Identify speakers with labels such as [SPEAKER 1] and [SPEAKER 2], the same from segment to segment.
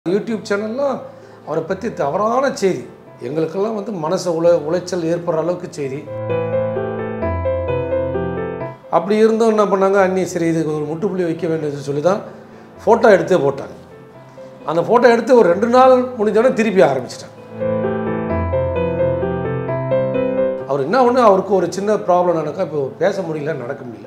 [SPEAKER 1] YouTube சேனல்லாம் அவரை பற்றி தவறான செய்தி எங்களுக்கெல்லாம் வந்து மனசு உள உளைச்சல் ஏற்படுற அளவுக்கு செய்தி அப்படி இருந்தும் என்ன பண்ணாங்க அண்ணி சரி இதுக்கு ஒரு முட்டுப்புள்ளி வைக்க வேண்டியதுன்னு சொல்லி தான் ஃபோட்டோ எடுத்தே போட்டாங்க அந்த ஃபோட்டோ எடுத்து ஒரு ரெண்டு நாள் முடிஞ்சோடனே திருப்பி ஆரம்பிச்சிட்டாங்க அவர் என்ன ஒன்று அவருக்கு ஒரு சின்ன ப்ராப்ளம் நடக்கா இப்போ பேச முடியல நடக்க முடியல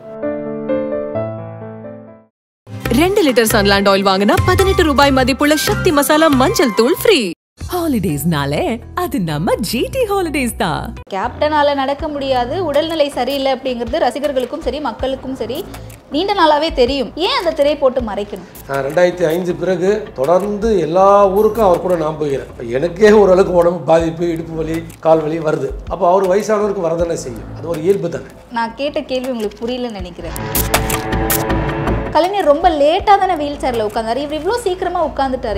[SPEAKER 2] ரெண்டு லிட்டர் சன்லாண்ட் ஆயில் வாங்கினா பதினெட்டு ரூபாய் மதிப்புள்ள சக்தி மசாலா மஞ்சள் தூள் ஃப்ரீ
[SPEAKER 3] ஹாலிடேஸ்னாலே அது நம்ம ஜிடி ஹாலிடேஸ் தான்
[SPEAKER 4] கேப்டனால நடக்க முடியாது உடல்நிலை சரியில்லை அப்படிங்கிறது ரசிகர்களுக்கும் சரி மக்களுக்கும் சரி நீண்ட நாளாவே தெரியும் ஏன் அந்த திரை போட்டு மறைக்கணும்
[SPEAKER 1] நான் ரெண்டாயிரத்தி ஐந்து பிறகு தொடர்ந்து எல்லா ஊருக்கும் அவர் கூட நான் போகிறேன் இப்போ எனக்கே ஓரளவுக்கு உடம்பு பாதிப்பு இடுப்பு வலி கால் வலி வருது அப்போ அவர் வயசானவருக்கு வரதானே செய்யும் அது ஒரு இயல்பு தானே
[SPEAKER 4] நான் கேட்ட கேள்வி உங்களுக்கு புரியலன்னு நினைக்கிறேன் கலைஞர் ரொம்ப லேட்டாக தானே வீல் சேரில் உட்காந்தாரு இவர் இவ்வளோ சீக்கிரமாக உட்காந்துட்டாரு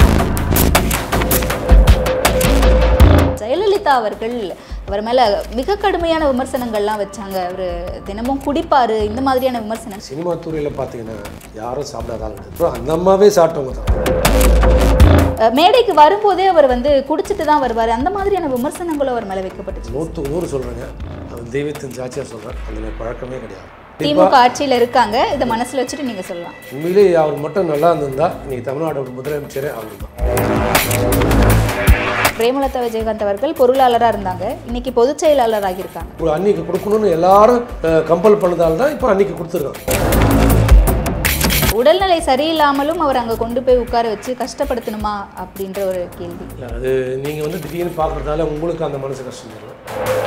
[SPEAKER 4] ஜெயலலிதா அவர்கள் அவர் மேலே மிக கடுமையான விமர்சனங்கள்லாம் வச்சாங்க அவர் தினமும் குடிப்பாரு இந்த மாதிரியான விமர்சனம்
[SPEAKER 1] சினிமா துறையில் பார்த்தீங்கன்னா யாரும் சாப்பிடாத ஆள் கிடையாது. அப்புறம் அந்த அம்மாவே சாப்பிட்டவங்க தான்
[SPEAKER 4] அஹ் மேடைக்கு வரும்போதே அவர் வந்து குடிச்சிட்டு தான் வருவார் அந்த மாதிரியான விமர்சனங்களும் அவர் மேலே வைக்கப்பட்டுச்சு
[SPEAKER 1] நூற்றுக்கு நூறு சொல்கிறேங்க அது தெய்வத்தின் சாட்சியாக சொல்கிறேன் அந்த மாதிரி பழக்கமே கிடையாது
[SPEAKER 4] திமுக ஆட்சியில் இருக்காங்க இதை மனசில் வச்சுட்டு நீங்கள் சொல்லலாம்
[SPEAKER 1] உண்மையிலே அவர் மட்டும் நல்லா இருந்திருந்தா இன்னைக்கு தமிழ்நாடோட முதலமைச்சரே அவர் தான்
[SPEAKER 4] பிரேமலதா விஜயகாந்த் அவர்கள் பொருளாளராக இருந்தாங்க இன்னைக்கு பொதுச் செயலாளர் ஆகியிருக்காங்க
[SPEAKER 1] ஒரு அன்னைக்கு கொடுக்கணும்னு எல்லாரும் கம்பல் பண்ணதால தான் இப்போ அன்னைக்கு கொடுத்துருக்காங்க
[SPEAKER 4] உடல்நிலை சரியில்லாமலும் அவர் அங்கே கொண்டு போய் உட்கார வச்சு கஷ்டப்படுத்தணுமா அப்படின்ற ஒரு கேள்வி
[SPEAKER 1] இல்லை அது நீங்கள் வந்து திடீர்னு பார்க்குறதால உங்களுக்கு அந்த மனசு கஷ்டம் தெரியல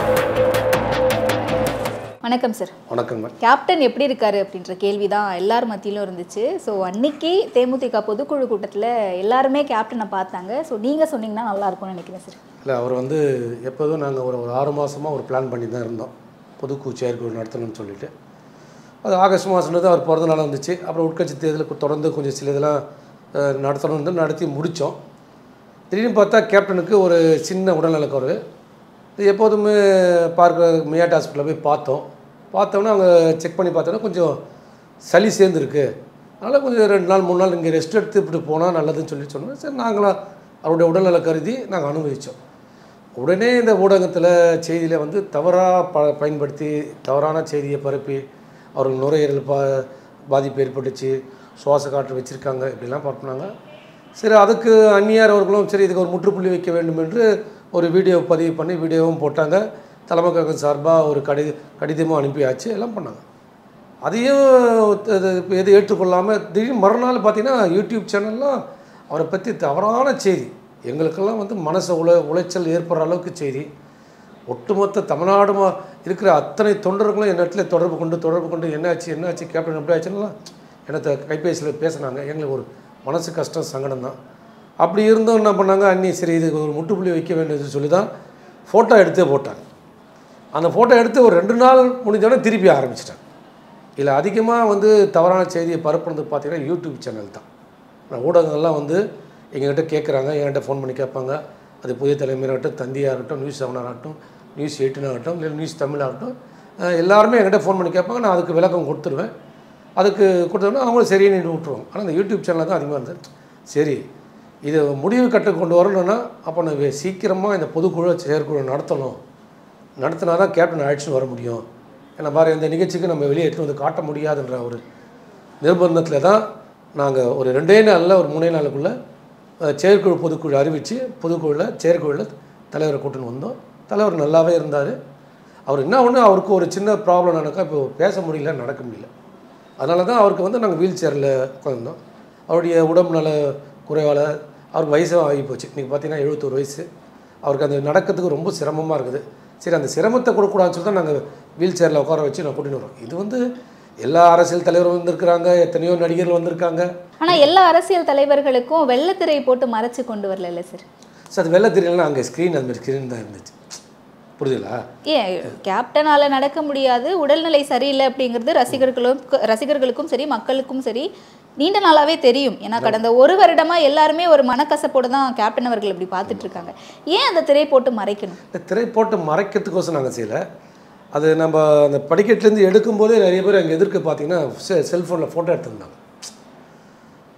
[SPEAKER 4] வணக்கம் சார்
[SPEAKER 1] வணக்கங்க
[SPEAKER 4] கேப்டன் எப்படி இருக்காரு அப்படின்ற கேள்வி தான் எல்லார் மத்தியிலும் இருந்துச்சு ஸோ அன்னைக்கு தேமுதிக பொதுக்குழு கூட்டத்தில் எல்லாருமே கேப்டனை பார்த்தாங்க ஸோ நீங்கள் சொன்னீங்கன்னா நல்லா இருக்கும்னு நினைக்கிறேன் சார்
[SPEAKER 1] இல்லை அவர் வந்து எப்போதும் நாங்கள் ஒரு ஒரு ஆறு மாதமாக ஒரு பிளான் பண்ணி தான் இருந்தோம் பொதுக்குழு செயற்குழு நடத்தணும்னு சொல்லிட்டு அது ஆகஸ்ட் மாதம் தான் அவர் பிறந்த நாள் வந்துச்சு அப்புறம் உட்கட்சி தேர்தலுக்கு தொடர்ந்து கொஞ்சம் சில இதெல்லாம் அஹ், நடத்தணும்னு நடத்தி முடித்தோம் திடீர்னு பார்த்தா கேப்டனுக்கு ஒரு சின்ன உடல்நலக்குறைவு இது எப்போதுமே பார்க்க மியாட் ஹாஸ்பிட்டலில் போய் பார்த்தோம் பார்த்தோன்னே அவங்க செக் பண்ணி பார்த்தோன்னா கொஞ்சம் சளி சேர்ந்துருக்கு அதனால் கொஞ்சம் ரெண்டு நாள் மூணு நாள் இங்கே ரெஸ்ட் எடுத்து இப்படி போனால் நல்லதுன்னு சொல்லி சொன்னோம் சரி நாங்களாம் அவருடைய உடல்நல கருதி நாங்கள் அனுபவித்தோம் உடனே இந்த ஊடகத்தில் செய்தியில் வந்து தவறாக ப பயன்படுத்தி தவறான செய்தியை பரப்பி அவர்கள் நுரையீரல் பா பாதிப்பு ஏற்பட்டுச்சு சுவாச காற்று வச்சுருக்காங்க இப்படிலாம் பரப்புனாங்க சரி அதுக்கு அந்நியார் அவர்களும் சரி இதுக்கு ஒரு முற்றுப்புள்ளி வைக்க வேண்டும் என்று ஒரு வீடியோ பதிவு பண்ணி வீடியோவும் போட்டாங்க தலைமை கழகம் சார்பாக ஒரு கடி கடிதமும் அனுப்பியாச்சு எல்லாம் பண்ணாங்க அதையும் இது எது ஏற்றுக்கொள்ளாமல் திடீர்னு மறுநாள் பார்த்தீங்கன்னா யூடியூப் சேனல்லாம் அவரை பற்றி தவறான செய்தி எங்களுக்கெல்லாம் வந்து மனசு உள உளைச்சல் ஏற்படுற அளவுக்கு செய்தி ஒட்டுமொத்த தமிழ்நாடு மா- இருக்கிற அத்தனை தொண்டர்களும் என் இடத்துல தொடர்பு கொண்டு தொடர்பு கொண்டு என்னாச்சு என்னாச்சு கேப்டன் எப்படி ஆச்சுன்னா எனக்கு கைபேசியில் பேசினாங்க எங்களுக்கு ஒரு மனசு கஷ்டம் சங்கடம் தான் அப்படி இருந்தும் என்ன பண்ணாங்க அண்ணி சரி இதுக்கு ஒரு முட்டுப்புள்ளி வைக்க வேண்டியதுன்னு சொல்லி தான் ஃபோட்டோ எடுத்தே போட்டாங்க அந்த ஃபோட்டோ எடுத்து ஒரு ரெண்டு நாள் முடிஞ்சோடனே திருப்பி ஆரம்பிச்சிட்டாங்க இதில் அதிகமாக வந்து தவறான செய்தியை பரப்புனது பார்த்தீங்கன்னா யூடியூப் சேனல் தான் நான் ஊடகங்கள்லாம் வந்து எங்ககிட்ட கேட்குறாங்க என்கிட்ட ஃபோன் பண்ணி கேட்பாங்க அது புதிய தலைமையாகட்டும் தந்தியாக இருக்கட்டும் நியூஸ் செவனாக இருக்கட்டும் நியூஸ் எயிட்டின் ஆகட்டும் இல்லை நியூஸ் தமிழ் ஆகட்டும் அஹ் எல்லாருமே என்கிட்ட ஃபோன் பண்ணி கேட்பாங்க நான் அதுக்கு விளக்கம் கொடுத்துருவேன் அதுக்கு கொடுத்தோன்னா அவங்களும் சரின்னு விட்டுருவாங்க ஆனால் இந்த யூடியூப் சேனலில் தான் அதிகமாக இருந்தது சரி இது முடிவு கட்ட கொண்டு வரணும்னா அப்போ நான் சீக்கிரமாக இந்த பொதுக்குழு செயற்குழு நடத்தணும் நடத்தினா தான் கேப்டன் அழைச்சிட்டு வர முடியும் ஏன்னா பாரு இந்த நிகழ்ச்சிக்கு நம்ம வெளியே எடுத்து வந்து காட்ட முடியாதுன்ற ஒரு நிர்பந்தத்தில் தான் நாங்கள் ஒரு ரெண்டே நாளில் ஒரு மூணே நாளுக்குள்ளே அஹ், செயற்குழு பொதுக்குழு அறிவித்து பொதுக்குழுவில் செயற்குழுவில் தலைவரை கூட்டின்னு வந்தோம் தலைவர் நல்லாவே இருந்தார் அவர் என்ன ஒன்று அவருக்கு ஒரு சின்ன ப்ராப்ளம் நடக்கா இப்போ பேச முடியல நடக்க முடியல அதனால தான் அவருக்கு வந்து நாங்கள் வீல் சேரில் உட்காந்துருந்தோம் அவருடைய உடம்பு நல குறைவால் அவருக்கு வயசும் ஆகி போச்சு இன்றைக்கி பார்த்தீங்கன்னா எழுபத்தோரு வயசு அவருக்கு அந்த நடக்கிறதுக்கு ரொம்ப சிரமமாக இருக்குது சரி அந்த சிரமத்தை கொடுக்கூடாதுன்னு சொல்லி தான் நாங்கள் வீல் சேரில் உட்கார வச்சு நான் கூட்டின்னு வரோம் இது வந்து எல்லா அரசியல் தலைவரும் வந்திருக்கிறாங்க எத்தனையோ நடிகர்கள் வந்திருக்காங்க
[SPEAKER 4] ஆனால் எல்லா அரசியல் தலைவர்களுக்கும் வெள்ளத்திரை போட்டு மறைச்சு கொண்டு வரல சார்
[SPEAKER 1] சார் அது வெள்ளை தெரியலன்னா அங்கே ஸ்க்ரீன் அந்த மாதிரி ஸ்க்ரீன் தான் இருந்துச்சு புரியுதுங்களா
[SPEAKER 4] ஏன் கேப்டனால நடக்க முடியாது உடல்நிலை சரியில்லை அப்படிங்கிறது ரசிகர்களும் ரசிகர்களுக்கும் சரி மக்களுக்கும் சரி நீண்ட நாளாவே தெரியும் ஏன்னா கடந்த ஒரு வருடமா எல்லாருமே ஒரு மனக்கசப்போடு தான் கேப்டன் அவர்கள் இப்படி பார்த்துட்டு இருக்காங்க ஏன் அந்த திரை போட்டு மறைக்கணும்
[SPEAKER 1] இந்த திரை போட்டு மறைக்கிறதுக்கோசம் நாங்கள் செய்யலை அது நம்ம அந்த படிக்கட்டுலேருந்து எடுக்கும்போதே நிறைய பேர் அங்கே எதிர்க்க பார்த்தீங்கன்னா செ செல்ஃபோனில் ஃபோட்டோ எடுத்திருந்தாங்க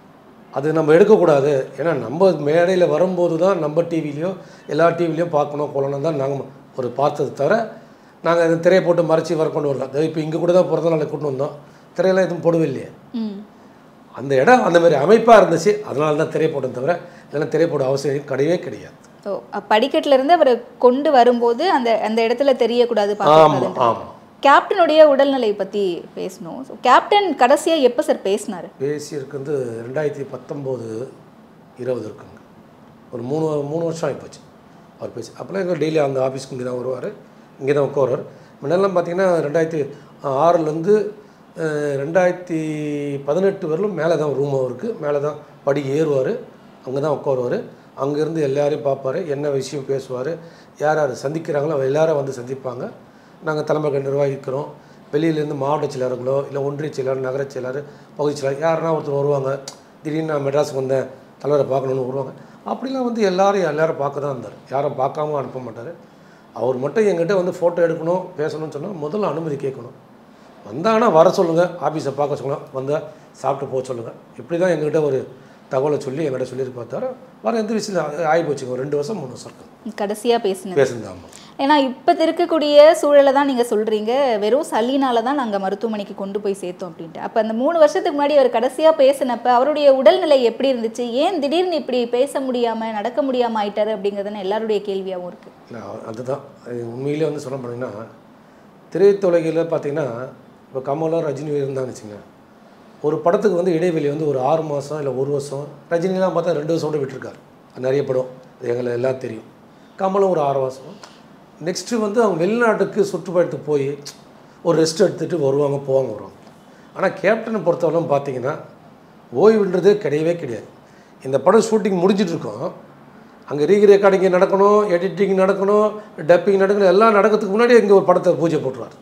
[SPEAKER 1] அது நம்ம எடுக்கக்கூடாது ஏன்னா நம்ம மேடையில் வரும்போது தான் நம்ம டிவிலையோ எல்லா டிவிலையும் பார்க்கணும் கொள்ளணும் தான் நாங்கள் ஒரு பார்த்தது தவிர நாங்கள் இந்த திரையை போட்டு மறைச்சி வர கொண்டு வரலாம் இப்போ இங்கே கூட தான் பிறந்த நாளை கொண்டு வந்தோம் திரையெல்லாம் எதுவும் போடவே இல்லையே
[SPEAKER 4] ம்
[SPEAKER 1] அந்த இடம் அந்த மாதிரி அமைப்பாக இருந்துச்சு அதனால தான் திரை போட்டோம் தவிர இல்லைன்னா திரை போட அவசியம் கிடையவே கிடையாது
[SPEAKER 4] ஸோ படிக்கட்டுல இருந்து அவரை கொண்டு வரும்போது அந்த அந்த இடத்துல தெரியக்கூடாது
[SPEAKER 1] ஆமாம்
[SPEAKER 4] பார்க்கக்கூடாதுன்ற
[SPEAKER 1] ஆமாம்
[SPEAKER 4] கேப்டனுடைய உடல்நிலை பற்றி பேசணும் ஸோ கேப்டன் கடைசியாக எப்போ சார் பேசினார்
[SPEAKER 1] பேசியிருக்கு வந்து ரெண்டாயிரத்தி பத்தொம்போது இருபது இருக்குங்க ஒரு மூணு மூணு வருஷம் ஆகிப்போச்சு அவர் பேசி அப்போலாம் எங்கள் டெய்லி அந்த ஆஃபீஸ்க்கு இங்கே தான் வருவார் இங்கே தான் உட்காருவார் முன்னெல்லாம் பார்த்தீங்கன்னா ரெண்டாயிரத்தி ஆறுலேருந்து ரெண்டாயிரத்தி பதினெட்டு வரலும் மேலே தான் ரூம் அவருக்கு மேலே தான் படி ஏறுவார் அங்கே தான் உட்காருவார் அங்கேருந்து எல்லாரையும் பார்ப்பார் என்ன விஷயம் பேசுவார் யார் யார் சந்திக்கிறாங்களோ அவ எல்லாரும் வந்து சந்திப்பாங்க நாங்கள் தலைமை நிர்வகிக்கிறோம் வெளியிலேருந்து மாவட்ட செயலாளர்களோ இல்லை ஒன்றிய செயலாளர் நகர செயலாளர் பகுதி செயலாளர் யாருன்னா ஒருத்தர் வருவாங்க திடீர்னு நான் மெட்ராஸுக்கு வந்தேன் தலைவரை பார்க்கணுன்னு வருவாங்க அப்படிலாம் வந்து எல்லாரும் எல்லாரும் பார்க்க தான் இருந்தார் யாரும் பார்க்காம அனுப்ப மாட்டார் அவர் மட்டும் எங்கிட்ட வந்து ஃபோட்டோ எடுக்கணும் பேசணும்னு சொன்னால் முதல்ல அனுமதி கேட்கணும் வந்தாங்கன்னா வர சொல்லுங்கள் ஆஃபீஸை பார்க்க சொல்லுங்கள் வந்தால் சாப்பிட்டு போக சொல்லுங்கள் இப்படி தான் எங்ககிட்ட ஒரு தகவலை சொல்லி எங்கிட்ட சொல்லியிருப்பா தவிர வர எந்த விஷயம் ஆகி போச்சுங்க ஒரு ரெண்டு வருஷம் மூணு வருஷம் இருக்கும்
[SPEAKER 4] கடைசியாக பேசினது
[SPEAKER 1] பேசுந்தாமா
[SPEAKER 4] ஏன்னா இப்போ இருக்கக்கூடிய சூழலை தான் நீங்கள் சொல்கிறீங்க வெறும் சளினால தான் நாங்கள் மருத்துவமனைக்கு கொண்டு போய் சேர்த்தோம் அப்படின்ட்டு அப்போ அந்த மூணு வருஷத்துக்கு முன்னாடி அவர் கடைசியாக பேசினப்ப அவருடைய உடல்நிலை எப்படி இருந்துச்சு ஏன் திடீர்னு இப்படி பேச முடியாமல் நடக்க முடியாமல் ஆயிட்டாரு அப்படிங்கிறதுன்னு எல்லாருடைய கேள்வியாகவும் இருக்குது
[SPEAKER 1] இல்லை அதுதான் அது உண்மையிலே வந்து சொல்ல போனீங்கன்னா திரைத்துலகில் பார்த்தீங்கன்னா இப்போ கமலும் ரஜினி இருந்தான்னு வச்சுங்க ஒரு படத்துக்கு வந்து இடைவெளி வந்து ஒரு ஆறு மாதம் இல்லை ஒரு வருஷம் ரஜினிலாம் பார்த்தா ரெண்டு வருஷம் கூட விட்டுருக்காரு அது நிறைய படம் அது எங்களை எல்லாம் தெரியும் கமலும் ஒரு ஆறு மாதம் நெக்ஸ்ட்டு வந்து அவங்க வெளிநாட்டுக்கு சுற்றுப்பயணத்துக்கு போய் ஒரு ரெஸ்ட் எடுத்துகிட்டு வருவாங்க போவாங்க வருவாங்க ஆனால் கேப்டனை பொறுத்தவரைக்கும் பார்த்தீங்கன்னா ஓய்வுன்றதே கிடையவே கிடையாது இந்த படம் ஷூட்டிங் முடிஞ்சிட்டு இருக்கோம் அங்கே ரீ ரெக்கார்டிங் நடக்கணும் எடிட்டிங் நடக்கணும் டப்பிங் நடக்கணும் எல்லாம் நடக்கிறதுக்கு முன்னாடி இங்கே ஒரு படத்தை பூஜை போட்டுருவார்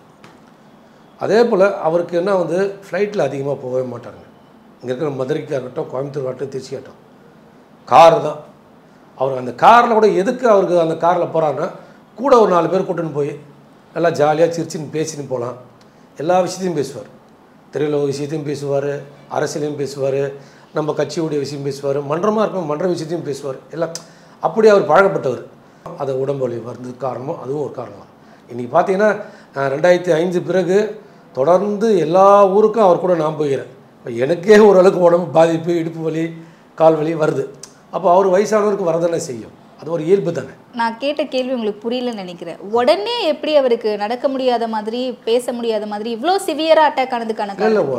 [SPEAKER 1] அதே போல் அவருக்கு என்ன வந்து ஃப்ளைட்டில் அதிகமாக போகவே மாட்டாருங்க இங்கே இருக்கிற மதுரைக்கு ஆகட்டும் கோயம்புத்தூர் ஆகட்டும் திருச்சி ஆகட்டும் கார் தான் அவர் அந்த காரில் கூட எதுக்கு அவருக்கு அந்த காரில் போகிறாங்கன்னா கூட ஒரு நாலு பேர் கூட்டின்னு போய் நல்லா ஜாலியாக சிரிச்சின்னு பேசின்னு போகலாம் எல்லா விஷயத்தையும் பேசுவார் திரையுலக விஷயத்தையும் பேசுவார் அரசியலையும் பேசுவார் நம்ம கட்சியுடைய விஷயம் பேசுவார் மன்றமாக இருக்கும் மன்ற விஷயத்தையும் பேசுவார் எல்லாம் அப்படி அவர் பழக்கப்பட்டவர் அது உடம்பு வலி வந்தது காரணமும் அதுவும் ஒரு காரணம் இன்றைக்கி பார்த்தீங்கன்னா நான் ரெண்டாயிரத்தி ஐந்து பிறகு தொடர்ந்து எல்லா ஊருக்கும் அவர் கூட நான் போகிறேன் இப்போ எனக்கே ஓரளவுக்கு உடம்பு பாதிப்பு இடுப்பு வலி கால் வலி வருது அப்போ அவர் வயசானவருக்கு வரதானே செய்யும் அது ஒரு இயல்பு தானே
[SPEAKER 4] நான் கேட்ட கேள்வி உங்களுக்கு புரியலன்னு நினைக்கிறேன் உடனே எப்படி அவருக்கு நடக்க முடியாத மாதிரி பேச முடியாத மாதிரி இவ்வளோ சிவியராக அட்டாக் ஆனதுக்கான
[SPEAKER 1] இல்லை இல்லை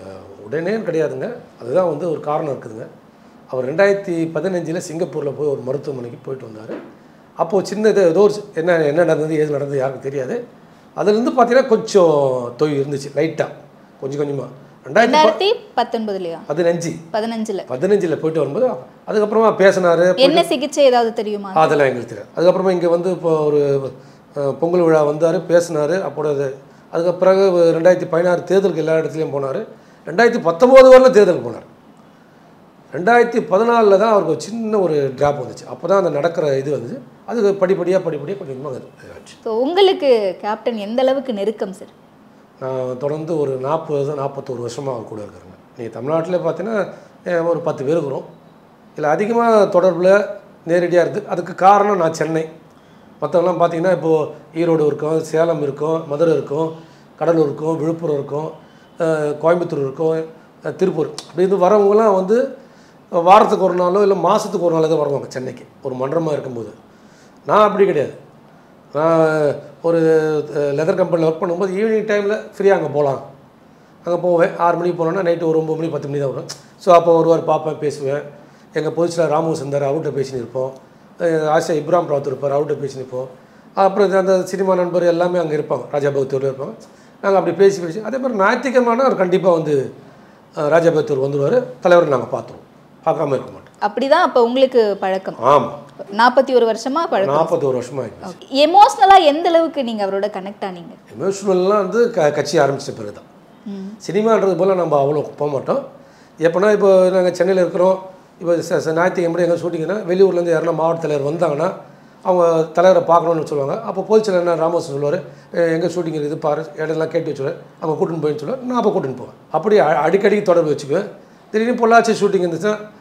[SPEAKER 1] உடனே கிடையாதுங்க அதுதான் வந்து ஒரு காரணம் இருக்குதுங்க அவர் ரெண்டாயிரத்தி பதினஞ்சில் சிங்கப்பூரில் போய் ஒரு மருத்துவமனைக்கு போயிட்டு வந்தார் அப்போது சின்ன இது ஏதோ ஒரு சி- என்ன என்ன நடந்தது ஏது நடந்தது யாருக்கும் தெரியாது அதுலேருந்து பார்த்தீங்கன்னா கொஞ்சம் தொய்வு இருந்துச்சு லைட்டாக கொஞ்சம் கொஞ்சமாக ரெண்டாயிரத்தி ப-
[SPEAKER 4] ரெண்டாயிரத்தி பத்தொன்பதுலையா
[SPEAKER 1] பதினஞ்சு
[SPEAKER 4] பதினஞ்சுல
[SPEAKER 1] பதினஞ்சில் போயிட்டு வரும்போது அதுக்கப்புறமா பேசினார்
[SPEAKER 4] என்ன சிகிச்சை ஏதாவது தெரியுமா
[SPEAKER 1] அதெல்லாம் எங்களுக்கு தெரியாது அதுக்கப்புறமா இங்கே வந்து இப்போ ஒரு அஹ், பொங்கல் விழா வந்தார் பேசினார் அப்போ அது அதுக்கு பிறகு ரெண்டாயிரத்தி பதினாறு தேர்தலுக்கு எல்லா இடத்துலையும் போனார் ரெண்டாயிரத்தி பத்தொம்போது வரல தேர்தலுக்கு போனார் ரெண்டாயிரத்தி பதினாலில் தான் அவருக்கு ஒரு சின்ன ஒரு ட்ராப் வந்துச்சு அப்போ தான் அந்த நடக்கிற இது வந்து அது படிப்படியாக படிப்படியாக கொஞ்சம் கொஞ்சமாக ஆச்சு
[SPEAKER 4] ஸோ உங்களுக்கு கேப்டன் எந்த அளவுக்கு நெருக்கம் சார்
[SPEAKER 1] நான் தொடர்ந்து ஒரு நாற்பது நாற்பத்தோரு வருஷமாக அவர் கூட இருக்கிறேங்க நீங்கள் தமிழ்நாட்டில் பார்த்தீங்கன்னா அஹ், ஒரு பத்து பேர் இருக்கிறோம் இதில் அதிகமாக தொடர்பில் நேரடியாக இருக்குது அதுக்கு காரணம் நான் சென்னை மற்றவங்களாம் பார்த்தீங்கன்னா இப்போது ஈரோடு இருக்கும் சேலம் இருக்கும் மதுரை இருக்கும் கடலூர் இருக்கும் விழுப்புரம் இருக்கும் அஹ், கோயம்புத்தூர் இருக்கும் அஹ், திருப்பூர் அப்படி இது வரவங்கலாம் வந்து வாரத்துக்கு ஒரு நாளோ இல்லை மாதத்துக்கு ஒரு நாளோ தான் வருவாங்க சென்னைக்கு ஒரு மன்றமாக இருக்கும்போது நான் அப்படி கிடையாது நான் ஒரு லெதர் கம்பெனியில் ஒர்க் பண்ணும்போது ஈவினிங் டைமில் ஃப்ரீயாக அங்கே போகலாம் அங்கே போவேன் ஆறு மணிக்கு போனோன்னா நைட்டு ஒரு ஒம்பது மணி பத்து மணி தான் வரும் ஸோ அப்போ ஒருவார் பார்ப்பேன் பேசுவேன் எங்கள் பொதுச்சில் ராமு இருந்தார் அவர்கிட்ட பேசின்னு இருப்போம் அஹ் ஆஷா இப்ராம் ராவத் இருப்பார் அவர்கிட்ட பேசின்னு இருப்போம் அப்புறம் இது அந்த சினிமா நண்பர் எல்லாமே அங்கே இருப்பாங்க ராஜாபகத்தூரில் இருப்பாங்க நாங்கள் அப்படி பேசி பேசி அதே மாதிரி ஞாயிற்றுக்கிழமைனா அவர் கண்டிப்பாக வந்து அஹ், ராஜாபகத்தூர் வந்துடுவார் தலைவரை நாங்கள் பார்த்துருவோம் பார்க்காம இருக்க மாட்டோம்
[SPEAKER 4] அப்படிதான் அப்போ உங்களுக்கு பழக்கம்
[SPEAKER 1] ஆமாம்
[SPEAKER 4] நாற்பத்தி ஒரு வருஷமா பழக்கம்
[SPEAKER 1] நாற்பத்தோரு வருஷமாக ஆகிடுச்சு
[SPEAKER 4] எமோஷ்னலாக எந்த அளவுக்கு நீங்க அவரோட கனெக்ட் ஆனீங்க
[SPEAKER 1] எமோஷ்னல்லாம் வந்து க கட்சி ஆரம்பித்த பிறகு தான் சினிமான்றது போல் நம்ம அவ்வளோ போக மாட்டோம் எப்போனா இப்போ நாங்கள் சென்னையில் இருக்கிறோம் இப்போ ச- ச- ஞாயிற்றுக்கிழமை எங்கே ஷூட்டிங்னா வெளியூர்லேருந்து யாருன்னா மாவட்ட தலைவர் வந்தாங்கன்னா அவங்க தலைவரை பார்க்கணும்னு சொல்லுவாங்க அப்போ போலீஸில் என்ன ராமோசன் சொல்லுவார் எங்கே ஷூட்டிங் இருக்குது பாரு இடம்லாம் கேட்டு வச்சுருவார் அவங்க கூட்டின்னு போயின்னு சொல்லுவார் நான் அப்போ கூட்டின்னு போவேன் அப்படி அ- அடிக்கடி தொடர்பு வச்சுக்குவேன் திடீர்னு பொள்ளாச்சி ஷூட்டிங் இருந்துச்சுன்னா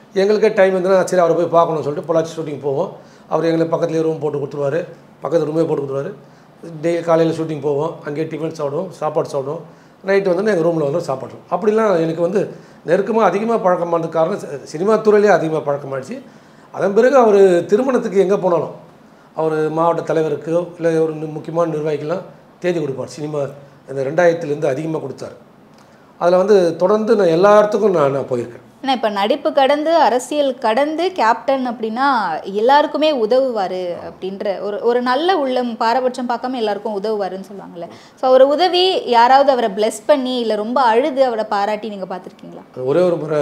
[SPEAKER 1] எங்களுக்கே டைம் இருந்ததுன்னா சரி அவரை போய் பார்க்கணும்னு சொல்லிட்டு பொள்ளாச்சி ஷூட்டிங் போவோம் அவர் எங்களுக்கு பக்கத்துலேயே ரூம் போட்டு கொடுத்துருவாரு பக்கத்து ரூமே போட்டு கொடுத்துருவாரு டெய்லி காலையில் ஷூட்டிங் போவோம் அங்கேயே டிஃபன் சாப்பிடுவோம் சாப்பாடு சாப்பிடுவோம் நைட்டு வந்து எங்கள் ரூமில் வந்து சாப்பிட்றோம் அப்படிலாம் எனக்கு வந்து நெருக்கமாக அதிகமாக பழக்கமானது காரணம் சி- சினிமா துறையிலே அதிகமாக பழக்கமாயிடுச்சு அதன் பிறகு அவர் திருமணத்துக்கு எங்கே போனாலும் அவர் மாவட்ட தலைவருக்கு இல்லை ஒரு நி- முக்கியமான நிர்வாகிக்கெல்லாம் தேதி கொடுப்பார் சினிமா இந்த ரெண்டாயிரத்துலேருந்து அதிகமாக கொடுத்தாரு அதில் வந்து தொடர்ந்து நான் எல்லா இடத்துக்கும் நான் நான் போயிருக்கேன்
[SPEAKER 4] ஏன்னா இப்போ நடிப்பு கடந்து அரசியல் கடந்து கேப்டன் அப்படின்னா எல்லாருக்குமே உதவுவார் அப்படின்ற ஒரு ஒரு நல்ல உள்ளம் பாரபட்சம் பார்க்காம எல்லாருக்கும் உதவுவாருன்னு சொல்லுவாங்கல்ல ஸோ ஒரு உதவி யாராவது அவரை பிளெஸ் பண்ணி இல்லை ரொம்ப அழுது அவரை பாராட்டி நீங்கள் பார்த்துருக்கீங்களா
[SPEAKER 1] ஒரே ஒரு முறை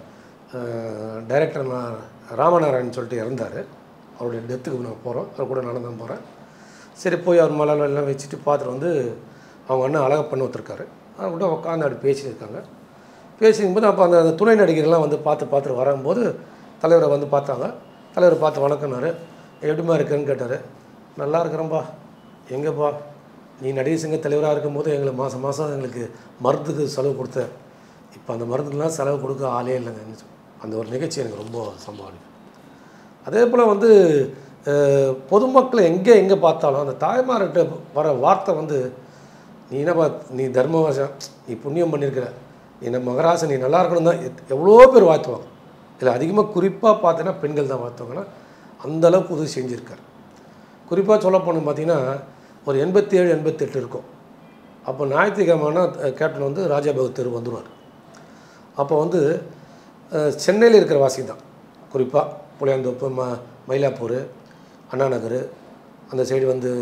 [SPEAKER 1] டைரக்டர் நான் ராமநாராயணன் சொல்லிட்டு இறந்தார் அவருடைய டெத்துக்கு நான் போகிறோம் அவர் கூட நான் தான் போகிறேன் சரி போய் அவர் மலை எல்லாம் வச்சுட்டு பார்த்துட்டு வந்து அவங்க அண்ணன் அழகாக பண்ண ஒருத்தருக்காரு அவங்க கூட உட்காந்து அப்படி பேசிட்டு இருக்காங்க பேசிக்கும்போது அப்போ அந்த அந்த துணை நடிகர்லாம் வந்து பார்த்து பார்த்துட்டு வரும்போது தலைவரை வந்து பார்த்தாங்க தலைவர் பார்த்து வணக்கம்னாரு எப்படிமா இருக்கேன்னு கேட்டார் நல்லா இருக்கிறேன்பா எங்கேப்பா நீ நடிகர் சங்க தலைவராக இருக்கும்போது எங்களுக்கு மாதம் மாதம் எங்களுக்கு மருந்துக்கு செலவு கொடுத்த இப்போ அந்த மருந்துக்கெலாம் செலவு கொடுக்க ஆளே இல்லைங்க அந்த ஒரு நிகழ்ச்சி எனக்கு ரொம்ப சம்பாதிக்கும் அதே போல் வந்து அஹ், பொதுமக்களை எங்கே எங்கே பார்த்தாலும் அந்த தாய்மார்கிட்ட வர வார்த்தை வந்து நீ என்னப்பா நீ தர்மவாசம் நீ புண்ணியம் பண்ணியிருக்கிற நீ நம்ம மகராசன் நீ நல்லா இருக்கணும் தான் எத்- எவ்வளோ பேர் வாழ்த்துவாங்க இதில் அதிகமாக குறிப்பாக பார்த்தீங்கன்னா பெண்கள் தான் வாழ்த்துவாங்கன்னா அந்த அளவுக்கு உதவி செஞ்சுருக்கார் குறிப்பாக சொல்ல போனோம் பார்த்தீங்கன்னா ஒரு எண்பத்தி ஏழு எண்பத்தெட்டு இருக்கும் அப்போ ஞாயிற்றுக்கிழமைனா கேப்டன் வந்து ராஜாபாகு தெரு வந்துடுவார் அப்போ வந்து அஹ், சென்னையில் இருக்கிற வாசி தான் குறிப்பாக புளியாந்தோப்பு ம மயிலாப்பூர் அண்ணா நகர் அந்த சைடு வந்து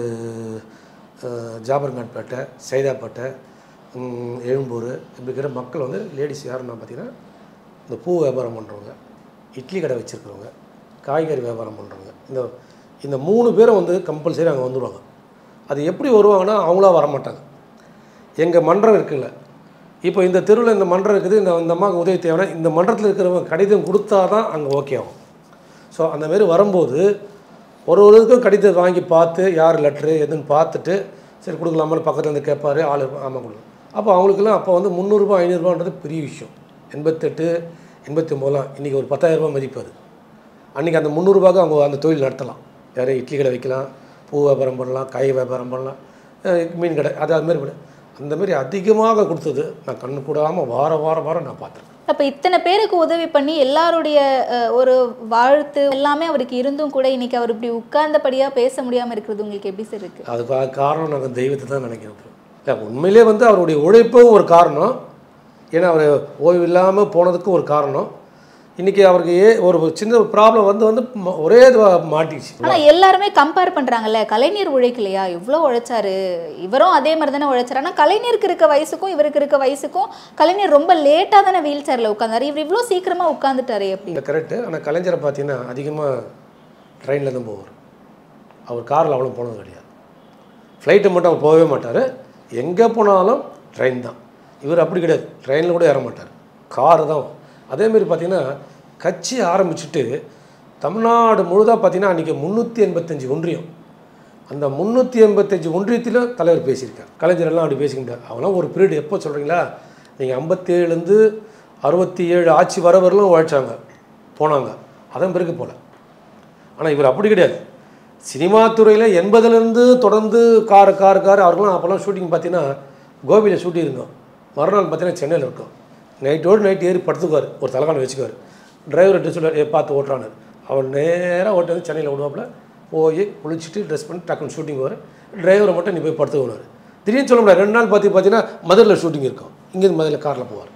[SPEAKER 1] அஹ், ஜாபர்கான்பேட்டை சைதாப்பேட்டை ம், எழும்பூர் இப்படி இருக்கிற மக்கள் வந்து லேடிஸ் யாருன்னா பார்த்தீங்கன்னா இந்த பூ வியாபாரம் பண்ணுறவங்க இட்லி கடை வச்சுருக்கிறவங்க காய்கறி வியாபாரம் பண்ணுறவங்க இந்த இந்த மூணு பேரும் வந்து கம்பல்சரி அங்கே வந்துடுவாங்க அது எப்படி வருவாங்கன்னா அவங்களா வர மாட்டாங்க எங்கள் மன்றம் இருக்குல்ல இப்போ இந்த தெருவில் இந்த மன்றம் இருக்குது இந்த இந்த அம்மாவுக்கு உதவி தேவைன்னா இந்த மன்றத்தில் இருக்கிறவங்க கடிதம் கொடுத்தா தான் அங்கே ஓகே ஆகும் ஸோ அந்த மாதிரி வரும்போது ஒரு ஒரு இதுக்கும் கடிதம் வாங்கி பார்த்து யார் லெட்ரு எதுன்னு பார்த்துட்டு சரி கொடுக்கலாமான்னு பக்கத்தில் இருந்து கேட்பாரு ஆள் ஆமாம் கொடுக்கும் அப்போ அவங்களுக்குலாம் அப்போ வந்து முந்நூறுரூபா ஐநூறுரூபான்றது பெரிய விஷயம் எண்பத்தெட்டு எண்பத்தி ஒம்போதெலாம் இன்றைக்கி ஒரு பத்தாயிரரூபா மதிப்பு அது அன்றைக்கி அந்த முந்நூறுரூபாக்கு அவங்க அந்த தொழில் நடத்தலாம் வேறு இட்லி கடை வைக்கலாம் பூ வியாபாரம் பண்ணலாம் காய் வியாபாரம் பண்ணலாம் அஹ் மீன் கடை அது அது மாதிரி பண்ண அந்த மாதிரி அதிகமாக கொடுத்தது நான் கண்ணு கூடாமல் வார வாரம் வாரம் நான் பார்த்துருக்கேன்
[SPEAKER 4] அப்போ இத்தனை பேருக்கு உதவி பண்ணி எல்லாருடைய அஹ், ஒரு வாழ்த்து எல்லாமே அவருக்கு இருந்தும் கூட இன்னைக்கு அவர் இப்படி உட்கார்ந்தபடியாக பேச முடியாமல் இருக்கிறது உங்களுக்கு எப்படி சார் இருக்கு
[SPEAKER 1] அதுக்கு கா- காரணம் நாங்கள் தெய்வத்தை தான் நினைக்கிறோம் இல்லை உண்மையிலே வந்து அவருடைய உழைப்பும் ஒரு காரணம் ஏன்னா அவர் ஓய்வு இல்லாமல் போனதுக்கும் ஒரு காரணம் இன்றைக்கி அவருக்கு ஏ ஒரு சின்ன ப்ராப்ளம் வந்து வந்து ம- ஒரே இதுவாக மாட்டிடுச்சு
[SPEAKER 4] ஆனா எல்லாருமே கம்பேர் பண்றாங்கல்ல கலைஞர் உழைக்கலையா இவ்வளோ உழைச்சாரு இவரும் அதே மாதிரி தானே உழைச்சாரு ஆனா கலைஞருக்கு இருக்க வயசுக்கும் இவருக்கு இருக்க வயசுக்கும் கலைஞர் ரொம்ப லேட்டா தானே வீல் சேர்ல உட்காந்தாரு இவர் இவ்வளோ சீக்கிரமா உட்காந்துட்டாரு எப்படி
[SPEAKER 1] இல்லை கரெக்டு ஆனால் கலைஞரை பார்த்தீங்கன்னா அதிகமாக ட்ரெயினில் தான் போவார் அவர் காரில் அவ்வளோ போனது கிடையாது ஃப்ளைட்டு மட்டும் அவர் போகவே மாட்டார் எங்கே போனாலும் ட்ரெயின் தான் இவர் அப்படி கிடையாது ட்ரெயினில் கூட ஏற மாட்டார் காரு தான் அதேமாரி பார்த்தீங்கன்னா கட்சி ஆரம்பிச்சுட்டு தமிழ்நாடு முழுதாக பார்த்தீங்கன்னா அன்றைக்கி முந்நூற்றி எண்பத்தஞ்சு ஒன்றியம் அந்த முந்நூற்றி எண்பத்தஞ்சு ஒன்றியத்திலும் தலைவர் பேசியிருக்கார் கலைஞர் எல்லாம் அப்படி பேசிக்க முடியாது அவங்களாம் ஒரு பீரியட் எப்போ சொல்கிறீங்களா நீங்கள் ஐம்பத்தேழுலேருந்து அறுபத்தி ஏழு ஆட்சி வர வரலும் உழைச்சாங்க போனாங்க அதன் பிறகு போல ஆனால் இவர் அப்படி கிடையாது சினிமா துறையில் எண்பதுலேருந்து தொடர்ந்து கார் கார் கார் அவர்களாம் அப்போல்லாம் ஷூட்டிங் பார்த்தீங்கன்னா கோபியில் ஷூட்டிங் இருக்கும் மறுநாள் பார்த்தீங்கன்னா சென்னையில் இருக்கும் நைட்டோடு நைட் ஏறி படுத்துக்குவார் ஒரு தலைகாணி வச்சுக்குவார் டிரைவர்கிட்ட சொல்லுவார் ஏ பார்த்து ஓட்டுறான்னு அவர் நேராக ஓட்டு வந்து சென்னையில் விடுவாப்புல போய் குளிச்சுட்டு ட்ரெஸ் பண்ணி டக்குன்னு ஷூட்டிங் வரும் டிரைவரை மட்டும் நீ போய் படுத்துக்குவார் திடீர்னு சொல்ல முடியாது ரெண்டு நாள் பார்த்து பார்த்தீங்கன்னா மதுரையில் ஷூட்டிங் இருக்கும் இங்கேருந்து மதுரையில் காரில் போவார்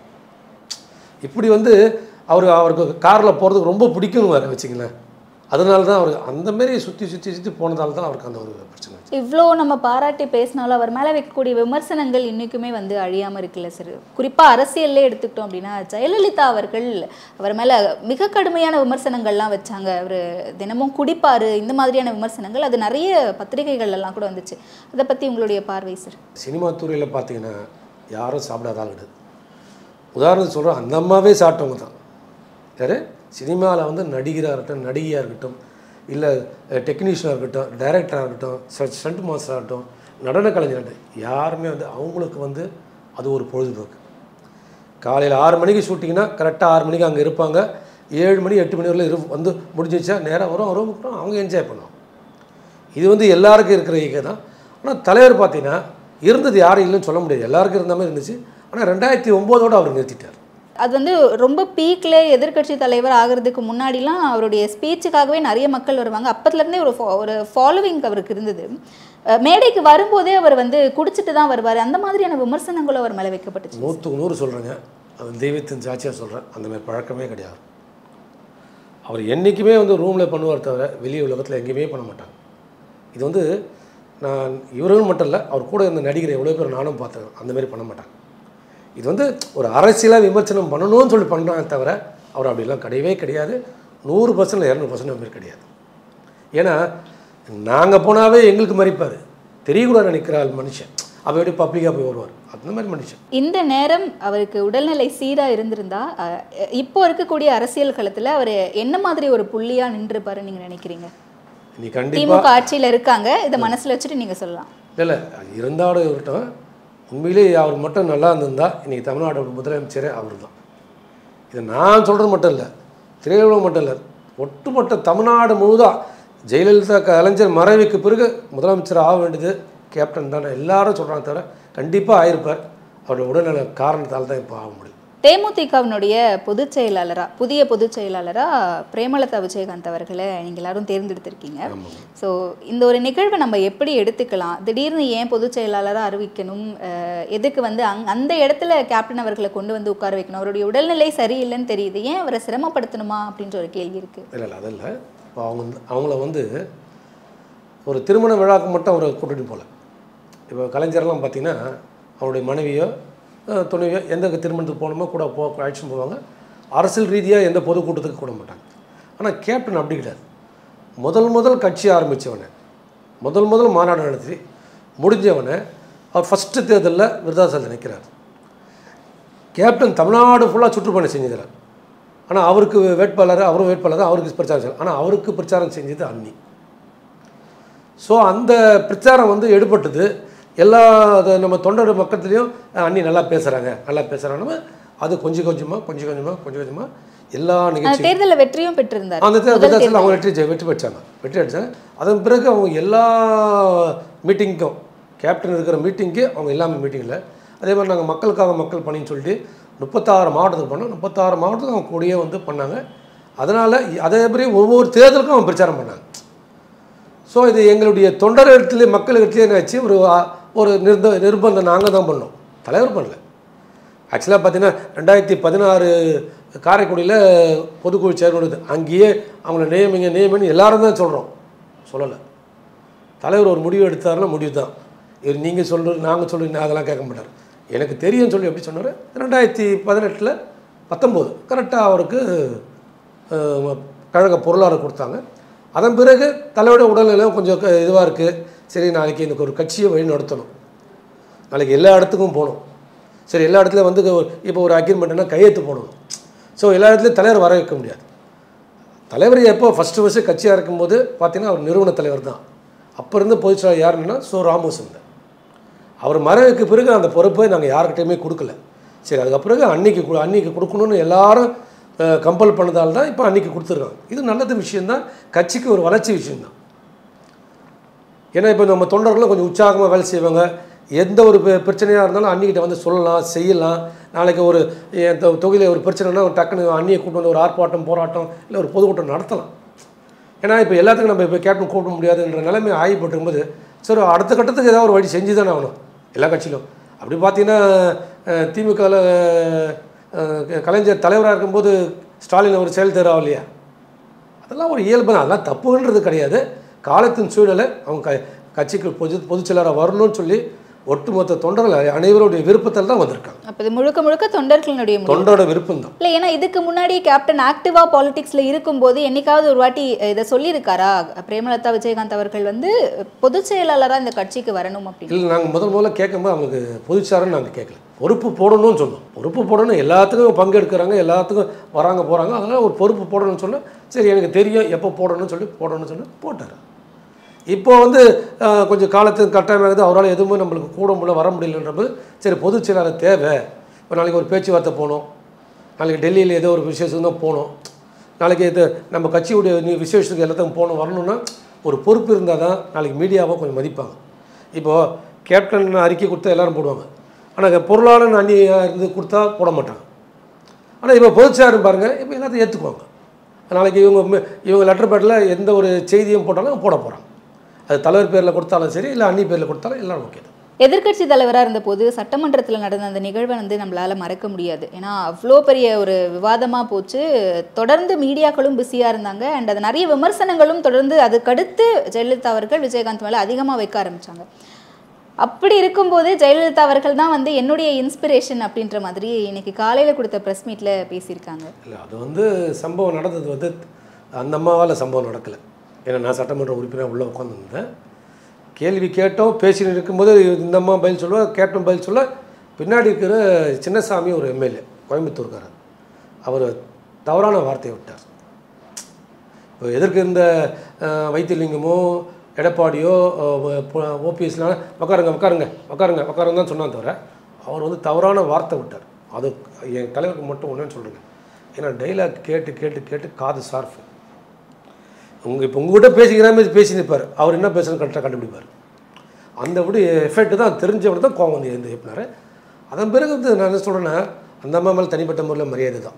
[SPEAKER 1] இப்படி வந்து அவர் அவருக்கு காரில் போகிறதுக்கு ரொம்ப பிடிக்கும் வேறு வச்சுங்களேன் அதனால தான் அவருக்கு அந்த மாதிரி சுற்றி சுற்றி சுற்றி போனதால தான் அவருக்கு அந்த ஒரு பிரச்சனை வந்துச்சு.
[SPEAKER 4] இவ்வளோ நம்ம பாராட்டி பேசினாலும் அவர் மேலே வைக்கக்கூடிய விமர்சனங்கள் இன்னைக்குமே வந்து அழியாமல் இருக்குல்ல சார் குறிப்பாக அரசியல்லே எடுத்துக்கிட்டோம் அப்படின்னா ஜெயலலிதா அவர்கள் அவர் மேலே மிக கடுமையான விமர்சனங்கள்லாம் வச்சாங்க அவர் தினமும் குடிப்பாரு இந்த மாதிரியான விமர்சனங்கள் அது நிறைய பத்திரிகைகள் எல்லாம் கூட வந்துச்சு அதை பற்றி உங்களுடைய பார்வை சார்
[SPEAKER 1] சினிமா துறையில் பார்த்தீங்கன்னா யாரும் சாப்பிடாத ஆள் கிடையாது உதாரணத்துக்கு சொல்கிறோம் அந்த அம்மாவே சாப்பிட்டவங்க தான் யார் சினிமாவில் வந்து நடிகராக இருக்கட்டும் நடிகையாக இருக்கட்டும் இல்லை டெக்னீஷியனாக இருக்கட்டும் டைரக்டராக இருக்கட்டும் ஸ்டண்ட் மாஸ்டராக இருக்கட்டும் நடன கலைஞர் யாருமே வந்து அவங்களுக்கு வந்து அது ஒரு பொழுதுபோக்கு காலையில் ஆறு மணிக்கு ஷூட்டிங்னா கரெக்டாக ஆறு மணிக்கு அங்கே இருப்பாங்க ஏழு மணி எட்டு மணி வரல இரு வந்து முடிஞ்சிச்சா நேராக வரும் வரும் அப்புறம் அவங்க என்ஜாய் பண்ணுவோம் இது வந்து எல்லாருக்கும் இருக்கிற ஈகை தான் ஆனால் தலைவர் பார்த்தீங்கன்னா இருந்தது யாரும் இல்லைன்னு சொல்ல முடியாது எல்லாருக்கும் இருந்த மாதிரி இருந்துச்சு ஆனால் ரெண்டாயிரத்தி ஒம்போதோடு அவர் நிறுத்திட்டார்
[SPEAKER 4] அது வந்து ரொம்ப பீக்ல எதிர்க்கட்சி தலைவர் ஆகிறதுக்கு முன்னாடிலாம் அவருடைய ஸ்பீச்சுக்காகவே நிறைய மக்கள் வருவாங்க அப்பத்துலேருந்தே ஒரு fo- ஒரு ஃபாலோவிங் அவருக்கு இருந்தது அஹ் மேடைக்கு வரும்போதே அவர் வந்து குடிச்சிட்டு தான் வருவார் அந்த மாதிரியான விமர்சனங்களும் அவர் மேலே வைக்கப்பட்டுச்சு
[SPEAKER 1] நூற்றுக்கு நூறு சொல்கிறேங்க அது தெய்வத்தின் சாட்சியாக சொல்கிறேன் அந்த மாதிரி பழக்கமே கிடையாது அவர் என்றைக்குமே வந்து ரூமில் பண்ணுவார் தவிர வெளி உலகத்தில் எங்கேயுமே பண்ண மாட்டாங்க இது வந்து நான் இவரும் மட்டும் இல்லை அவர் கூட இருந்த நடிகர் எவ்வளோ பேர் நானும் பார்த்தேன் அந்த மாதிரி பண்ண மாட்டாங்க இது வந்து ஒரு அரசியலாக விமர்சனம் பண்ணணும்னு சொல்லி பண்ணுறாங்க தவிர அவர் அப்படிலாம் கிடையவே கிடையாது நூறு பர்சன்ட் இரநூறு பர்சன்ட் மாதிரி கிடையாது ஏன்னா நாங்கள் போனாவே எங்களுக்கு மதிப்பார் தெரியக்கூடாது நினைக்கிற ஆள் மனுஷன் அப்போ எப்படி பப்ளிக்காக போய் வருவார் அந்த மாதிரி மனுஷன்
[SPEAKER 4] இந்த நேரம் அவருக்கு உடல்நிலை சீரா இருந்திருந்தா அஹ், இப்போ இருக்கக்கூடிய அரசியல் களத்துல அவர் என்ன மாதிரி ஒரு புள்ளியா நின்றுப்பாரு நீங்க நினைக்கிறீங்க
[SPEAKER 1] நீ கண்டிப்பாக
[SPEAKER 4] திமுக ஆட்சியில இருக்காங்க இதை மனசுல வச்சுட்டு நீங்க சொல்லலாம்
[SPEAKER 1] இல்லை இல்லை இருந்தாலும் இருக்கட்டும் உண்மையிலேயே அவர் மட்டும் நல்லா இருந்திருந்தா இன்றைக்கி தமிழ்நாட்டோட முதலமைச்சரே அவர் தான் இது நான் சொல்கிறது மட்டும் இல்லை திரையுலகம் மட்டும் இல்லை ஒட்டுமொத்த தமிழ்நாடு முழுதாக ஜெயலலிதா கலைஞர் மறைவுக்கு பிறகு முதலமைச்சர் ஆக வேண்டியது கேப்டன் தானே எல்லாரும் சொல்கிறாங்க தவிர கண்டிப்பாக ஆயிருப்பார் அவருடைய உடல்நல காரணத்தால் தான் இப்போ ஆக முடியும்
[SPEAKER 4] தேமுதிகவினுடைய பொதுச் செயலாளரா புதிய பொதுச் செயலாளரா பிரேமலதா விஜயகாந்த் அவர்களை நீங்க எல்லாரும் தேர்ந்தெடுத்திருக்கீங்க
[SPEAKER 1] ஆமாங்க
[SPEAKER 4] ஸோ இந்த ஒரு நிகழ்வை நம்ம எப்படி எடுத்துக்கலாம் திடீர்னு ஏன் பொதுச் செயலாளராக அறிவிக்கணும் அஹ் எதுக்கு வந்து அங் அந்த இடத்துல கேப்டன் அவர்களை கொண்டு வந்து உட்கார வைக்கணும் அவருடைய உடல்நிலை சரியில்லைன்னு தெரியுது ஏன் அவரை சிரமப்படுத்தணுமா அப்படின்ற ஒரு கேள்வி இருக்கு
[SPEAKER 1] இல்லை இல்லை அதில் இப்போ அவங்க வந்து அவங்கள வந்து ஒரு திருமண விழாக்கு மட்டும் அவரை கூட்டிட்டு போகல இப்போ கலைஞர்லாம் பார்த்தீங்கன்னா அவருடைய மனைவியோ அஹ், துணைவியோ எந்த திருமணத்துக்கு போகணுமோ கூட போ அழைச்சிட்டு போவாங்க அரசியல் ரீதியாக எந்த பொதுக்கூட்டத்துக்கு கூட மாட்டாங்க ஆனால் கேப்டன் அப்படி கிடையாது முதல் முதல் கட்சி ஆரம்பித்தவனை முதல் முதல் மாநாடு நடத்தி முடிஞ்சவனை அவர் ஃபஸ்ட்டு தேர்தலில் விருதாசலில் நிற்கிறார் கேப்டன் தமிழ்நாடு ஃபுல்லாக சுற்றுப்பயணம் செஞ்சுக்கிறார் ஆனால் அவருக்கு வேட்பாளர் அவரும் வேட்பாளர் தான் அவருக்கு பிரச்சாரம் செய்யலாம் ஆனால் அவருக்கு பிரச்சாரம் செஞ்சது அன்னி ஸோ அந்த பிரச்சாரம் வந்து எடுபட்டது எல்லா அது நம்ம தொண்டர் மக்கள்லையும் அண்ணி நல்லா பேசுகிறாங்க நல்லா பேசுகிறாங்க அது கொஞ்சம் கொஞ்சமாக கொஞ்சம் கொஞ்சமாக கொஞ்சம் கொஞ்சமாக எல்லா
[SPEAKER 4] அந்த
[SPEAKER 1] நிகழ்ச்சியும்
[SPEAKER 4] தேர்தலில் வெற்றியும் பெற்றிருந்தார்
[SPEAKER 1] அந்த
[SPEAKER 4] முதல்
[SPEAKER 1] தேர்தலில்
[SPEAKER 4] தேர்தல்.
[SPEAKER 1] அவங்க வெற்றி ஜெ- வெற்றி பெற்றாங்க வெற்றி அடித்தாங்க அதன் பிறகு அவங்க எல்லா மீட்டிங்க்கும் கேப்டன் இருக்கிற மீட்டிங்க்கு அவங்க எல்லாமே மீட்டிங்கில் அதே மாதிரி நாங்கள் மக்களுக்காக மக்கள் பணின்னு சொல்லிட்டு முப்பத்தாறு மாவட்டத்துக்கு பண்ணோம் முப்பத்தாறு மாவட்டத்துக்கு அவங்க கூடயே வந்து பண்ணாங்க அதனால் அதே மாதிரி ஒவ்வொரு தேர்தலுக்கும் அவங்க பிரச்சாரம் பண்ணாங்க ஸோ இது எங்களுடைய தொண்டர் இடத்துல மக்கள் இடத்துல என்ன ஆச்சு ஒரு ஆ- ஒரு நிர்ப நிர்பந்தம் நாங்கள் தான் பண்ணோம் தலைவர் பண்ணல ஆக்சுவலாக பார்த்தீங்கன்னா ரெண்டாயிரத்தி பதினாறு காரைக்குடியில் பொதுக்குழு சேர்மன் அங்கேயே அவங்கள நியமிங்க நியமனு எல்லாரும் தான் சொல்கிறோம் சொல்லலை தலைவர் ஒரு முடிவு எடுத்தாருன்னா முடிவு தான் இவர் நீங்கள் சொல்கிறது நாங்கள் சொல்லுங்க அதெல்லாம் கேட்க மாட்டார் எனக்கு தெரியும்னு சொல்லி எப்படி சொன்னார் ரெண்டாயிரத்தி பதினெட்டில் பத்தொம்போது கரெக்டாக அவருக்கு அஹ், கழக பொருளாளர் கொடுத்தாங்க அதன் பிறகு தலைவருடைய உடல்நிலை கொஞ்சம் இதுவாக இருக்குது சரி நாளைக்கு எனக்கு ஒரு கட்சியை வழி நடத்தணும் நாளைக்கு எல்லா இடத்துக்கும் போகணும் சரி எல்லா இடத்துலையும் வந்து இப்போ ஒரு அக்ரிமெண்ட்னா கையெழுத்து போடணும் ஸோ எல்லா இடத்துலையும் தலைவர் வர வைக்க முடியாது தலைவர் எப்போ ஃபஸ்ட்டு ஃபஸ்ட்டு கட்சியாக இருக்கும்போது பார்த்தீங்கன்னா அவர் நிறுவன தலைவர் தான் அப்போ இருந்து பொதுச்செயலாளர் யாருன்னா சோ ராமோசன் தான் அவர் மறைவுக்கு பிறகு அந்த பொறுப்பை நாங்கள் யார்கிட்டையுமே கொடுக்கல சரி அதுக்கு பிறகு அன்னைக்கு கொடு- அன்னைக்கு கொடுக்கணும்னு எல்லாரும் கம்பல் பண்ணதால் தான் இப்போ அன்னைக்கு கொடுத்துருக்காங்க இது நல்லது விஷயந்தான் கட்சிக்கு ஒரு வளர்ச்சி விஷயந்தான் ஏன்னா இப்போ நம்ம தொண்டர்களும் கொஞ்சம் உற்சாகமாக வேலை செய்வாங்க எந்த ஒரு பெ- பிரச்சனையாக இருந்தாலும் அன்னிக்கிட்ட வந்து சொல்லலாம் செய்யலாம் நாளைக்கு ஒரு என் தொ- தொகுதியில் ஒரு பிரச்சனைனா ஒரு டக்குன்னு அண்ணியை கூட்டு வந்து ஒரு ஆர்ப்பாட்டம் போராட்டம் இல்லை ஒரு பொதுக்கூட்டம் நடத்தலாம் ஏன்னா இப்போ எல்லாத்துக்கும் நம்ம இப்போ கேப்டன் கூப்பிட முடியாதுன்ற நிலைமை ஆகிப்பட்டிருக்கும்போது சரி அடுத்த கட்டத்துக்கு ஏதாவது ஒரு வழி செஞ்சு தானே ஆகணும் எல்லா கட்சியிலும் அப்படி பார்த்தீங்கன்னா திமுகவில் கலைஞர் தலைவராக இருக்கும்போது ஸ்டாலின் ஒரு செயல் தேர்வு இல்லையா அதெல்லாம் ஒரு இயல்பு தான் அதெல்லாம் தப்புன்றது கிடையாது காலத்தின் சூழ்நிலை அவங்க க கட்சிக்கு பொது பொதுச்செயலாளராக வரணும்னு சொல்லி ஒட்டுமொத்த தொண்டர்கள் அனைவருடைய விருப்பத்தில் தான் வந்திருக்காங்க
[SPEAKER 4] அப்போ இது முழுக்க முழுக்க தொண்டர்களுடைய முடிவு
[SPEAKER 1] தொண்டரோட விருப்பம் தான்
[SPEAKER 4] இல்லை ஏன்னா இதுக்கு முன்னாடி கேப்டன் ஆக்டிவா பாலிடிக்ஸ்ல இருக்கும்போது என்னைக்காவது ஒரு வாட்டி இதை சொல்லியிருக்காரா பிரேமலதா விஜயகாந்த் அவர்கள் வந்து பொதுச் செயலாளரா இந்த கட்சிக்கு வரணும் அப்படின்னு
[SPEAKER 1] இல்லை நாங்கள் முதல் முதல்ல கேட்கும்போது அவங்களுக்கு பொதுச்சாரன்னு நாங்கள் கேட்கல பொறுப்பு போடணும்னு சொன்னோம் பொறுப்பு போடணும் எல்லாத்துக்கும் பங்கெடுக்கிறாங்க எல்லாத்துக்கும் வராங்க போகிறாங்க அதனால் ஒரு பொறுப்பு போடணும்னு சொன்னேன் சரி எனக்கு தெரியும் எப்போ போடணும்னு சொல்லி போடணும்னு சொல்லி போட்டார் இப்போ வந்து அஹ், கொஞ்சம் காலத்துக்கு கட்டாயமாகுது அவரால் எதுவுமே நம்மளுக்கு கூட முடியல வர முடியலன்றபோது சரி பொதுச் செயலாளர் தேவை இப்போ நாளைக்கு ஒரு பேச்சுவார்த்தை போகணும் நாளைக்கு டெல்லியில் ஏதோ ஒரு விசேஷம் தான் போகணும் நாளைக்கு இது நம்ம கட்சியுடைய நீ விசேஷத்துக்கு எல்லாத்தையும் போகணும் வரணும்னா ஒரு பொறுப்பு இருந்தால் தான் நாளைக்கு மீடியாவை கொஞ்சம் மதிப்பாங்க இப்போது கேப்டன் அறிக்கை கொடுத்தா எல்லாரும் போடுவாங்க ஆனால் பொருளாளர் அந்நியாக இருந்து கொடுத்தா போட மாட்டாங்க ஆனால் இப்போ பொதுச்சாரும் பாருங்கள் இப்போ எல்லாத்தையும் ஏற்றுக்குவாங்க நாளைக்கு இவங்க ம- இவங்க லெட்டர் பேட்டில் எந்த ஒரு செய்தியும் போட்டாலும் போட போகிறாங்க அது தலைவர் பேரில் கொடுத்தாலும் சரி இல்லை அண்ணி பேரில் கொடுத்தாலும் எல்லாரும் ஓகே தான்
[SPEAKER 4] எதிர்க்கட்சி தலைவராக இருந்தபோது சட்டமன்றத்தில் நடந்த அந்த நிகழ்வை வந்து நம்மளால மறக்க முடியாது ஏன்னா அவ்வளோ பெரிய ஒரு விவாதமாக போச்சு தொடர்ந்து மீடியாக்களும் பிஸியாக இருந்தாங்க அண்ட் அது நிறைய விமர்சனங்களும் தொடர்ந்து அதுக்கடுத்து ஜெயலலிதா அவர்கள் விஜயகாந்த் மேலே அதிகமாக வைக்க ஆரம்பிச்சாங்க அப்படி இருக்கும்போது ஜெயலலிதா அவர்கள் தான் வந்து என்னுடைய இன்ஸ்பிரேஷன் அப்படின்ற மாதிரி இன்னைக்கு காலையில் கொடுத்த ப்ரெஸ் மீட்டில் பேசியிருக்காங்க
[SPEAKER 1] இல்லை அது வந்து சம்பவம் நடந்தது வந்து அந்த அம்மாவால் சம்பவம் நடக்கலை ஏன்னா நான் சட்டமன்ற உறுப்பினர் உள்ளே உட்காந்துருந்தேன் கேள்வி கேட்டோம் பேசிட்டு இருக்கும்போது இந்த அம்மா பதில் சொல்லுவா கேப்டன் பதில் சொல்ல பின்னாடி இருக்கிற சின்னசாமி ஒரு எம்எல்ஏ கோயம்புத்தூர்காரர் அவர் தவறான வார்த்தையை விட்டார் இப்போ எதற்கு இந்த அஹ், வைத்தியலிங்கமோ எடப்பாடியோ ஓபிஎஸ்லாம் உட்காருங்க உட்காருங்க உட்காருங்க உட்காருங்க தான் சொன்னான் தவிர அவர் வந்து தவறான வார்த்தை விட்டார் அது என் தலைவருக்கு மட்டும் ஒன்றுன்னு சொல்கிறேங்க ஏன்னா டைலாக் கேட்டு கேட்டு கேட்டு காது சார்ஃபு உங்கள் இப்போ உங்ககிட்ட பேசிக்கிற மாதிரி பேசி நிற்பார் அவர் என்ன பேசுறது கரெக்டாக கண்டுபிடிப்பார் அந்த விட எஃபெக்ட் தான் தெரிஞ்சவங்க தான் கோவம் வந்து இந்த இயக்குனர் அதன் பிறகு வந்து நான் என்ன சொல்கிறேன்னா அந்த அம்மா மேலே தனிப்பட்ட முறையில் மரியாதை தான்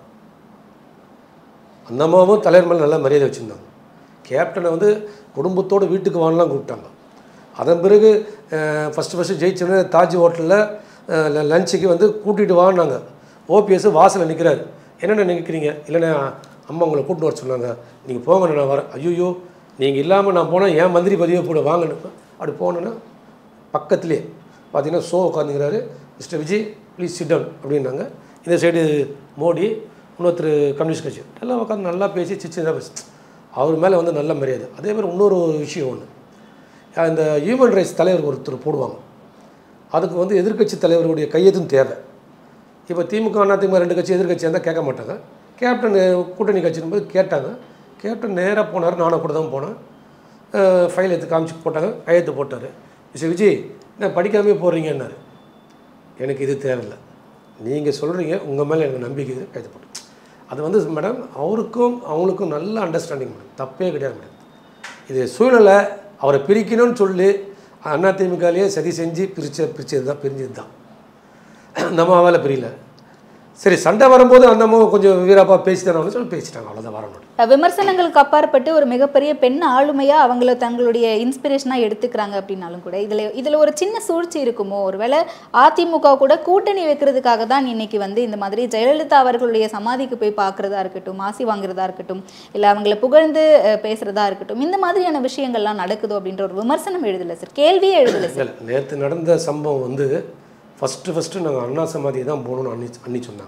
[SPEAKER 1] அந்த அம்மாவும் தலைவர் மேலே நல்ல மரியாதை வச்சுருந்தாங்க கேப்டனை வந்து குடும்பத்தோடு வீட்டுக்கு வாங்கலாம் கூப்பிட்டாங்க அதன் பிறகு ஃபஸ்ட்டு ஃபஸ்ட்டு ஜெயிச்சோன்னே தாஜ் ஹோட்டலில் லஞ்சுக்கு வந்து கூட்டிகிட்டு வாங்கினாங்க ஓபிஎஸ் வாசலில் நிற்கிறாரு என்னென்ன நினைக்கிறீங்க இல்லைண்ணே அம்மா உங்களை கூப்பிட்டு வர சொன்னாங்க நீங்கள் போங்க நான் வரேன் ஐயோ நீங்கள் இல்லாமல் நான் போனால் ஏன் மந்திரி பதவியை போட வாங்கன்னு அப்படி போனேன்னா பக்கத்துலேயே பார்த்தீங்கன்னா ஷோ உட்காந்துக்கிறாரு mister Vijay please sit down அப்படின்னாங்க இந்த சைடு மோடி இன்னொருத்தர் கம்யூனிஸ்ட் கட்சி எல்லாம் உட்காந்து நல்லா பேசி சிச்சு பேசி அவர் மேலே வந்து நல்ல மரியாதை அதே மாதிரி இன்னொரு ஒரு விஷயம் ஒன்று இந்த ஹியூமன் ரைட்ஸ் தலைவர் ஒருத்தர் போடுவாங்க அதுக்கு வந்து எதிர்க்கட்சி தலைவருடைய கையெழுத்தும் தேவை இப்போ திமுக அதிமுக ரெண்டு கட்சி எதிர்க்கட்சியாக இருந்தால் கேட்க மாட்டாங்க கேப்டன் கூட்டணி கட்சியின் போது கேட்டாங்க கேப்டன் நேராக போனார் நானும் கூட தான் போனேன் ஃபைல் எடுத்து காமிச்சு போட்டாங்க கையெழுத்து போட்டார் மிஸ்டர் விஜய் என்ன படிக்காமே போடுறீங்கன்னாரு எனக்கு இது தேவையில்லை நீங்கள் சொல்கிறீங்க உங்கள் மேலே எனக்கு நம்பிக்கை இருக்குது கைது போட்டு அது வந்து மேடம் அவருக்கும் அவங்களுக்கும் நல்ல அண்டர்ஸ்டாண்டிங் மேடம் தப்பே கிடையாது மேடம் இது சூழ்நிலை அவரை பிரிக்கணும்னு சொல்லி அதிமுகலேயே சதி செஞ்சு பிரிச்ச பிரிச்சது தான் பிரிஞ்சது தான் அந்த அம்மாவால் பிரியல சரி சண்டை வரும்போது அந்த அம்மா கொஞ்சம் வீராப்பா பேசி தரணும்னு சொல்லி பேசிட்டாங்க அவ்வளோதான் வரணும்
[SPEAKER 4] அஹ் விமர்சனங்களுக்கு அப்பாற்பட்டு ஒரு மிகப்பெரிய பெண் ஆளுமையா அவங்கள தங்களுடைய இன்ஸ்பிரேஷனா எடுத்துக்கிறாங்க அப்படின்னாலும் கூட இதுல இதுல ஒரு சின்ன சூழ்ச்சி இருக்குமோ ஒருவேளை அதிமுக கூட கூட்டணி வைக்கிறதுக்காக தான் இன்னைக்கு வந்து இந்த மாதிரி ஜெயலலிதா அவர்களுடைய சமாதிக்கு போய் பார்க்கறதா இருக்கட்டும் ஆசி வாங்குறதா இருக்கட்டும் இல்ல அவங்கள புகழ்ந்து அஹ், பேசுறதா இருக்கட்டும் இந்த மாதிரியான விஷயங்கள்லாம் நடக்குதோ அப்படின்ற ஒரு விமர்சனம் எழுதல சார் கேள்வியே எழுதல சார்
[SPEAKER 1] இல்லை நேற்று நடந்த சம்பவம் வந்து ஃபஸ்ட்டு ஃபஸ்ட்டு நாங்கள் அண்ணா சமாதி தான் போகணும்னு அன்னி அன்னி சொன்னாங்க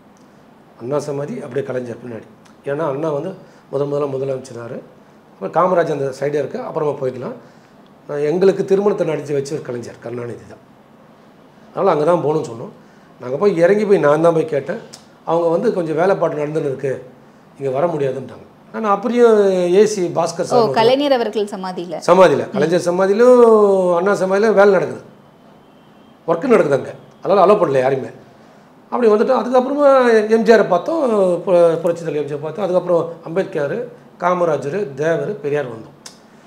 [SPEAKER 1] அண்ணா சமாதி அப்படியே கலைஞர் பின்னாடி ஏன்னா அண்ணா வந்து முதல் முதல்ல முதலமைச்சராரு அப்புறம் காமராஜ் அந்த சைடே இருக்கு அப்புறமா போய்க்கலாம் நான் எங்களுக்கு திருமணத்தை நடித்து வச்ச ஒரு கலைஞர் கருணாநிதி தான் அதனால் அங்கே தான் போகணும்னு சொன்னோம் நாங்கள் போய் இறங்கி போய் நான் தான் போய் கேட்டேன் அவங்க வந்து கொஞ்சம் வேலைப்பாடு நடந்துன்னு இருக்கு இங்கே வர முடியாதுன்ட்டாங்க நான் அப்படியும் ஏசி பாஸ்கர்
[SPEAKER 4] ஓ
[SPEAKER 1] சார்
[SPEAKER 4] கலைஞர் அவர்கள் சமாதியில
[SPEAKER 1] சமாதியில் கலைஞர் சமாதியிலும் அண்ணா சமாதியிலும் வேலை நடக்குது ஒர்க்கு நடக்குது அங்கே அதனால் அலோவ் பண்ணல யாரையுமே அப்படி வந்துட்டோம் அதுக்கப்புறமா எம்ஜிஆரை பார்த்தோம் பு- புரட்சித் தலைவர் எம்ஜிஆர் பார்த்தோம் அதுக்கப்புறம் அம்பேத்கர் காமராஜர் தேவர் பெரியார் வந்தோம்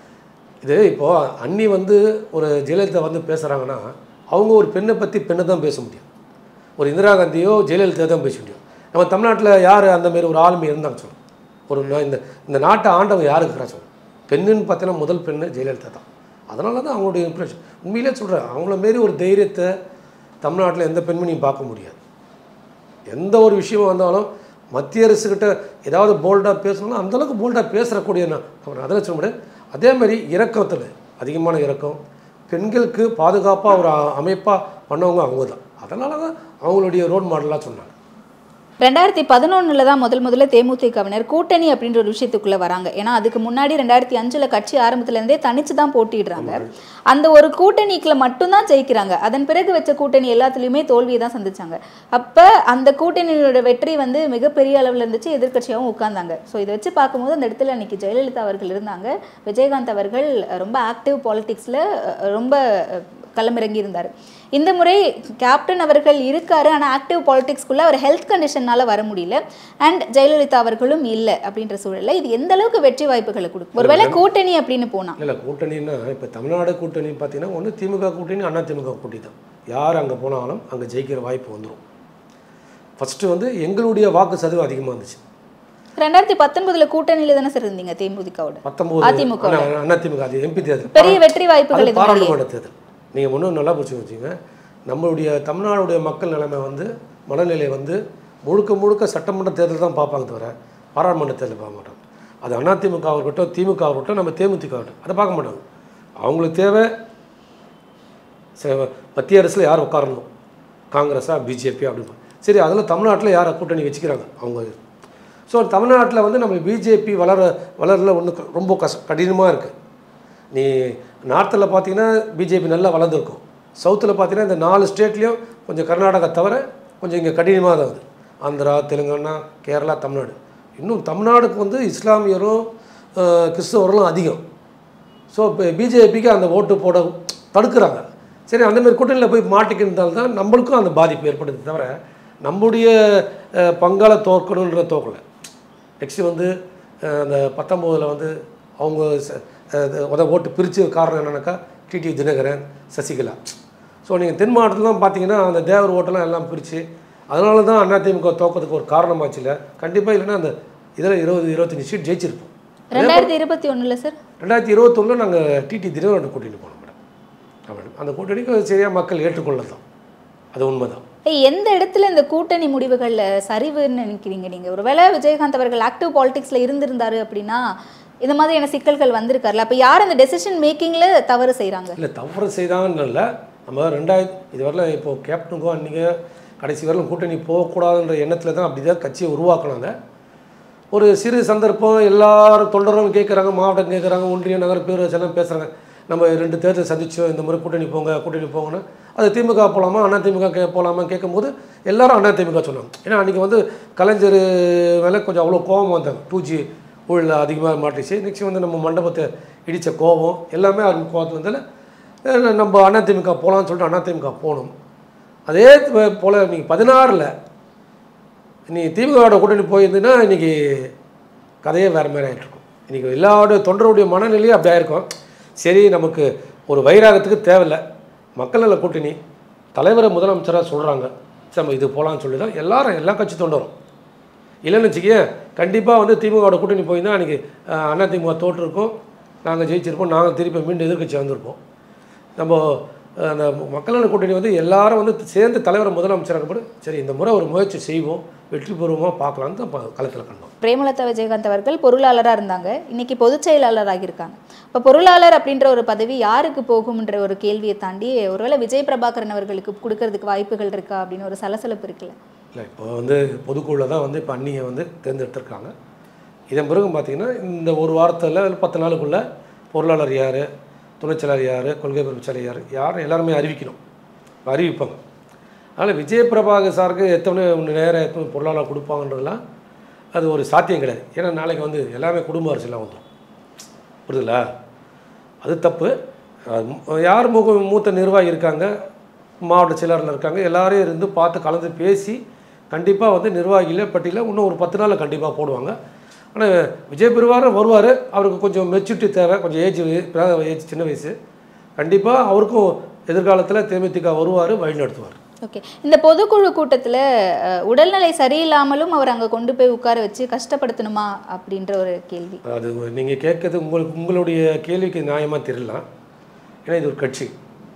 [SPEAKER 1] இது இப்போது அண்ணி வந்து ஒரு ஜெயலலிதா வந்து பேசுகிறாங்கன்னா அவங்க ஒரு பெண்ணை பற்றி பெண்ணை தான் பேச முடியும் ஒரு இந்திரா காந்தியோ ஜெயலலிதா தான் பேச முடியும் நம்ம தமிழ்நாட்டில் யார் அந்த மாதிரி ஒரு ஆளுமை இருந்தாங்க சொல்லுவோம் ஒரு நா- இந்த இந்த நாட்டை ஆண்டவங்க யார் இருக்கிறா சொல்லுவோம் பெண்ணுன்னு பார்த்தீங்கன்னா முதல் பெண்ணு ஜெயலலிதா தான் அதனால தான் அவங்களுடைய இம்ப்ரெஷன் உண்மையிலே சொல்கிறேன் அவங்கள மாரி ஒரு தைரியத்தை தமிழ்நாட்டில் எந்த பெண்மணியும் பார்க்க முடியாது எந்த ஒரு விஷயம் வந்தாலும் மத்திய அரசுக்கிட்ட ஏதாவது போல்டாக பேசணும்னா அந்தளவுக்கு போல்டாக பேசுகிறக்கூடிய நான் அவர் அதில் சொல்ல முடியாது அதே மாதிரி இறக்கத்தில் அதிகமான இறக்கம் பெண்களுக்கு பாதுகாப்பாக ஒரு அமைப்பாக பண்ணவங்க அவங்க தான் அதனால தான் அவங்களுடைய ரோல் மாடலாக சொன்னாங்க
[SPEAKER 4] ரெண்டாயிரத்தி பதினொன்னுல தான் முதல் முதல்ல தேமுதிகவினர் கூட்டணி அப்படின்ற ஒரு விஷயத்துக்குள்ள வராங்க ஏன்னா அதுக்கு முன்னாடி ரெண்டாயிரத்தி அஞ்சுல கட்சி ஆரம்பத்துல இருந்தே தனிச்சு தான் போட்டிடுறாங்க அந்த ஒரு கூட்டணிக்குள்ள மட்டும்தான் ஜெயிக்கிறாங்க அதன் பிறகு வச்ச கூட்டணி எல்லாத்துலயுமே தோல்வியை தான் சந்திச்சாங்க அப்ப அந்த கூட்டணியோட வெற்றி வந்து மிகப்பெரிய அளவுல இருந்துச்சு எதிர்க்கட்சியாகவும் உட்கார்ந்தாங்க ஸோ இதை வச்சு பார்க்கும்போது அந்த இடத்துல அன்னைக்கு ஜெயலலிதா அவர்கள் இருந்தாங்க விஜயகாந்த் அவர்கள் அஹ், ரொம்ப ஆக்டிவ் பாலிடிக்ஸ்ல ரொம்ப அஹ், களமிறங்கி இருந்தார் இந்த முறை கேப்டன் அவர்கள் இருக்காரு ஆனால் ஆக்டிவ் பாலிடிக்ஸ்குள்ளே அவர் ஹெல்த் கண்டிஷன்னால வர முடியல அண்ட் ஜெயலலிதா அவர்களும் இல்லை அப்படின்ற சூழல்ல இது எந்த அளவுக்கு வெற்றி வாய்ப்புகளை கொடுக்கும் ஒருவேளை கூட்டணி அப்படின்னு போனா
[SPEAKER 1] இல்லை கூட்டணின்னா இப்போ தமிழ்நாடு கூட்டணி பார்த்தீங்கன்னா ஒன்று திமுக கூட்டணி அண்ணா திமுக கூட்டணி தான் யார் அங்கே போனாலும் அங்கே ஜெயிக்கிற வாய்ப்பு வந்துடும் ஃபஸ்ட்டு வந்து எங்களுடைய வாக்கு சதவீதம் அதிகமாக இருந்துச்சு
[SPEAKER 4] ரெண்டாயிரத்தி பத்தொன்பதுல கூட்டணியில தானே சார் இருந்தீங்க தேமுதிகவோட
[SPEAKER 1] பத்தொம்போது
[SPEAKER 4] அதிமுக வோட.
[SPEAKER 1] அண்ணா திமுக அது எம்பி தேர்தல்
[SPEAKER 4] பெரிய வெற்றி வாய்ப்புகள்
[SPEAKER 1] அது
[SPEAKER 4] எதுவும் இல்லையே.
[SPEAKER 1] பாராளுமன்ற தேர்தல் நீங்கள் ஒன்றும் நல்லா புரிச்சு வச்சுங்க நம்மளுடைய தமிழ்நாடுடைய மக்கள் நிலைமை வந்து மனநிலை வந்து முழுக்க முழுக்க சட்டமன்ற தேர்தல் தான் பார்ப்பாங்க தவிர பாராளுமன்ற தேர்தல் பார்க்க மாட்டாங்க அது அதிமுக இருக்கட்டும் திமுக இருக்கட்டும் நம்ம தேமுதிக இருக்கட்டும் அதை பார்க்க மாட்டாங்க அவங்களுக்கு தேவை ச- மத்திய அரசில் யார் உட்காரணும் காங்கிரஸா பிஜேபி அப்படின்னு சரி அதில் தமிழ்நாட்டில் யார் கூட்டணி வச்சுக்கிறாங்க அவங்க ஸோ தமிழ்நாட்டில் வந்து நம்ம பிஜேபி வளர வளரல ஒன்று ரொம்ப கஷ்ட கடினமாக இருக்குது நீ நார்த்தில் பார்த்தீங்கன்னா பிஜேபி நல்லா வளர்ந்துருக்கும் சவுத்தில் பார்த்தீங்கன்னா இந்த நாலு ஸ்டேட்லேயும் கொஞ்சம் கர்நாடகா தவிர கொஞ்சம் இங்கே கடினமாக தான் இருக்குது ஆந்திரா தெலுங்கானா கேரளா தமிழ்நாடு இன்னும் தமிழ்நாடுக்கு வந்து இஸ்லாமியரும் அஹ், கிறிஸ்தவர்களும் அதிகம் ஸோ இப்போ பிஜேபிக்கு அந்த ஓட்டு போட தடுக்கிறாங்க சரி அந்த மாதிரி கூட்டணியில் போய் மாட்டிக்கிறதால தான் நம்மளுக்கும் அந்த பாதிப்பு ஏற்படுது தவிர நம்முடைய அஹ், பங்கால தோற்கணுன்ற தோக்கலை நெக்ஸ்ட்டு வந்து அஹ், அந்த பத்தொம்போதில் வந்து அவங்க ச- அஹ், உத ஓட்டு பிரித்து காரணம் என்னன்னாக்கா டிடி தினகரன் சசிகலா ஸோ நீங்கள் தென் மாவட்டத்துலாம் பார்த்தீங்கன்னா அந்த தேவர் ஓட்டெல்லாம் எல்லாம் பிரித்து அதனால தான் அதிமுக தோக்கத்துக்கு ஒரு காரணமாச்சு இல்லை கண்டிப்பாக இல்லைன்னா அந்த இதில் இருபது இருபத்தஞ்சி சீட் ஜெயிச்சிருப்போம்
[SPEAKER 4] ரெண்டாயிரத்தி இருபத்தி ஒண்ணுல சார்
[SPEAKER 1] ரெண்டாயிரத்தி இருபத்தொன்னில் நாங்கள் டிடி தினகரன் கூட்டணி போனோம் மேடம் மேடம் அந்த கூட்டணிக்கு சரியாக மக்கள் ஏற்றுக்கொள்ளது தான் அது உண்மைதான்
[SPEAKER 4] ஏய், எந்த இடத்துல இந்த கூட்டணி முடிவுகள்ல சரிவுன்னு நினைக்கிறீங்க நீங்க ஒருவேளை விஜயகாந்த் அவர்கள் ஆக்டிவ் பாலிடிக்ஸ்ல இருந்திருந்தாரு அப்படின்னா இந்த மாதிரியான சிக்கல்கள் வந்திருக்காருல்ல அப்ப யார் அந்த டெசிஷன் மேக்கிங்ல தவறு செய்றாங்க
[SPEAKER 1] இல்லை தவறு செய்தான்னு இல்லை நம்ம ரெண்டாயிரத்தி இது வரலாம் இப்போது கேப்டனுக்கோ அன்றைக்கி கடைசி வரலும் கூட்டணி போகக்கூடாதுன்ற எண்ணத்தில் தான் அப்படி தான் கட்சியை உருவாக்குனாங்க ஒரு சிறு சந்தர்ப்பம் எல்லாரும் தொண்டர்களும் கேட்குறாங்க மாவட்டம் கேட்குறாங்க ஒன்றிய நகர பேரூராட்சி எல்லாம் பேசுகிறாங்க நம்ம ரெண்டு தேர்தல் சந்திச்சோம் இந்த முறை கூட்டணி போங்க கூட்டணி போங்கன்னு அது திமுக போகலாமா அண்ணா திமுக கே போகலாமா கேட்கும்போது எல்லாரும் அண்ணா திமுக சொன்னாங்க ஏன்னா அன்றைக்கி வந்து கலைஞர் மேலே கொஞ்சம் அவ்வளோ கோபம் வந்தாங்க டூ ஜி ஊழல் அதிகமாக மாட்டிச்சு நெக்ஸ்ட் வந்து நம்ம மண்டபத்தை இடித்த கோபம் எல்லாமே அது கோபத்தில் வந்தால அஹ் நம்ம அதிமுக போகலான்னு சொல்லிட்டு அதிமுக போகணும் அதே போல் நீங்கள் பதினாறில் நீ திமுகவோட கூட்டணி போயிருந்தீங்கன்னா இன்றைக்கி கதையே வேறு மாதிரி ஆகிட்டுருக்கும் இன்றைக்கி எல்லாருடைய தொண்டருடைய மனநிலையும் அப்படி ஆயிருக்கும் சரி நமக்கு ஒரு வைராகத்துக்கு தேவையில்லை மக்கள் நல கூட்டணி தலைவரை முதலமைச்சராக சொல்கிறாங்க சரி நம்ம இது போகலான்னு சொல்லி தான் எல்லாரும் எல்லா கட்சி தொண்டரும் இல்லைன்னு வச்சுக்கேன் கண்டிப்பாக வந்து திமுகவோட கூட்டணி போயிருந்தா அன்றைக்கி அண்ணா திமுக தோற்றிருக்கோம் நாங்கள் ஜெயிச்சிருப்போம் நாங்கள் திருப்பி மீண்டும் எதிர்க்கட்சி வந்திருப்போம் நம்ம அஹ், அந்த மக்கள் நல கூட்டணி வந்து எல்லாரும் வந்து சேர்ந்து தலைவரை முதலமைச்சராக்கப்படு சரி இந்த முறை ஒரு முயற்சி செய்வோம் வெற்றி பெறுவோமா பார்க்கலான்னு தான் ப- களத்தில் கண்டோம்
[SPEAKER 4] பிரேமலதா விஜயகாந்த் அவர்கள் பொருளாளரா இருந்தாங்க இன்னைக்கு பொதுச் செயலாளர் ஆகியிருக்காங்க இப்போ பொருளாளர் அப்படின்ற ஒரு பதவி யாருக்கு போகும்ன்ற ஒரு கேள்வியை தாண்டி ஒருவேளை விஜய் பிரபாகரன் அவர்களுக்கு கொடுக்கறதுக்கு வாய்ப்புகள் இருக்கா அப்படின்னு ஒரு சலசலப்பு இருக்குல்ல
[SPEAKER 1] இல்லை இப்போ வந்து பொதுக்குழுவில் தான் வந்து இப்போ அன்னியை வந்து தேர்ந்தெடுத்திருக்காங்க இதன் பிறகு பார்த்தீங்கன்னா இந்த ஒரு வாரத்தில் இல்லை பத்து நாளுக்குள்ளே பொருளாளர் யார் துணைச்செயலாளர் யார் கொள்கை பரப்புச்செயலர் யார் யாரும் எல்லாருமே அறிவிக்கணும் அறிவிப்பாங்க அதனால் விஜய் பிரபாகர் சாருக்கு எத்தனை ஒன்று நேரம் எத்தனை பொருளாளர் கொடுப்பாங்கன்றதுலாம் அது ஒரு சாத்தியம் கிடையாது ஏன்னா நாளைக்கு வந்து எல்லாமே குடும்ப அரசியலாக வந்துடும் புரியுதுங்களா அது தப்பு அது மு- யார் முக மூத்த நிர்வாகி இருக்காங்க மாவட்ட செயலாளர் இருக்காங்க எல்லாரையும் இருந்து பார்த்து கலந்து பேசி கண்டிப்பாக வந்து நிர்வாகியில் பட்டியலில் இன்னும் ஒரு பத்து நாளில் கண்டிப்பாக போடுவாங்க ஆனால் விஜய் பெருவாரம் வருவார் அவருக்கு கொஞ்சம் மெச்சூரிட்டி தேவை கொஞ்சம் ஏஜ் ஏஜ் சின்ன வயசு கண்டிப்பாக அவருக்கும் எதிர்காலத்தில் தேமுதிக வருவார் வழி நடத்துவார்
[SPEAKER 4] ஓகே இந்த பொதுக்குழு கூட்டத்துல அஹ், உடல்நிலை சரியில்லாமலும் அவர் அங்க கொண்டு போய் உட்கார வச்சு கஷ்டப்படுத்தணுமா அப்படின்ற ஒரு கேள்வி
[SPEAKER 1] அது நீங்கள் கேட்கறது உங்களுக்கு உங்களுடைய கேள்விக்கு நியாயமாக தெரியலாம் ஏன்னா இது ஒரு கட்சி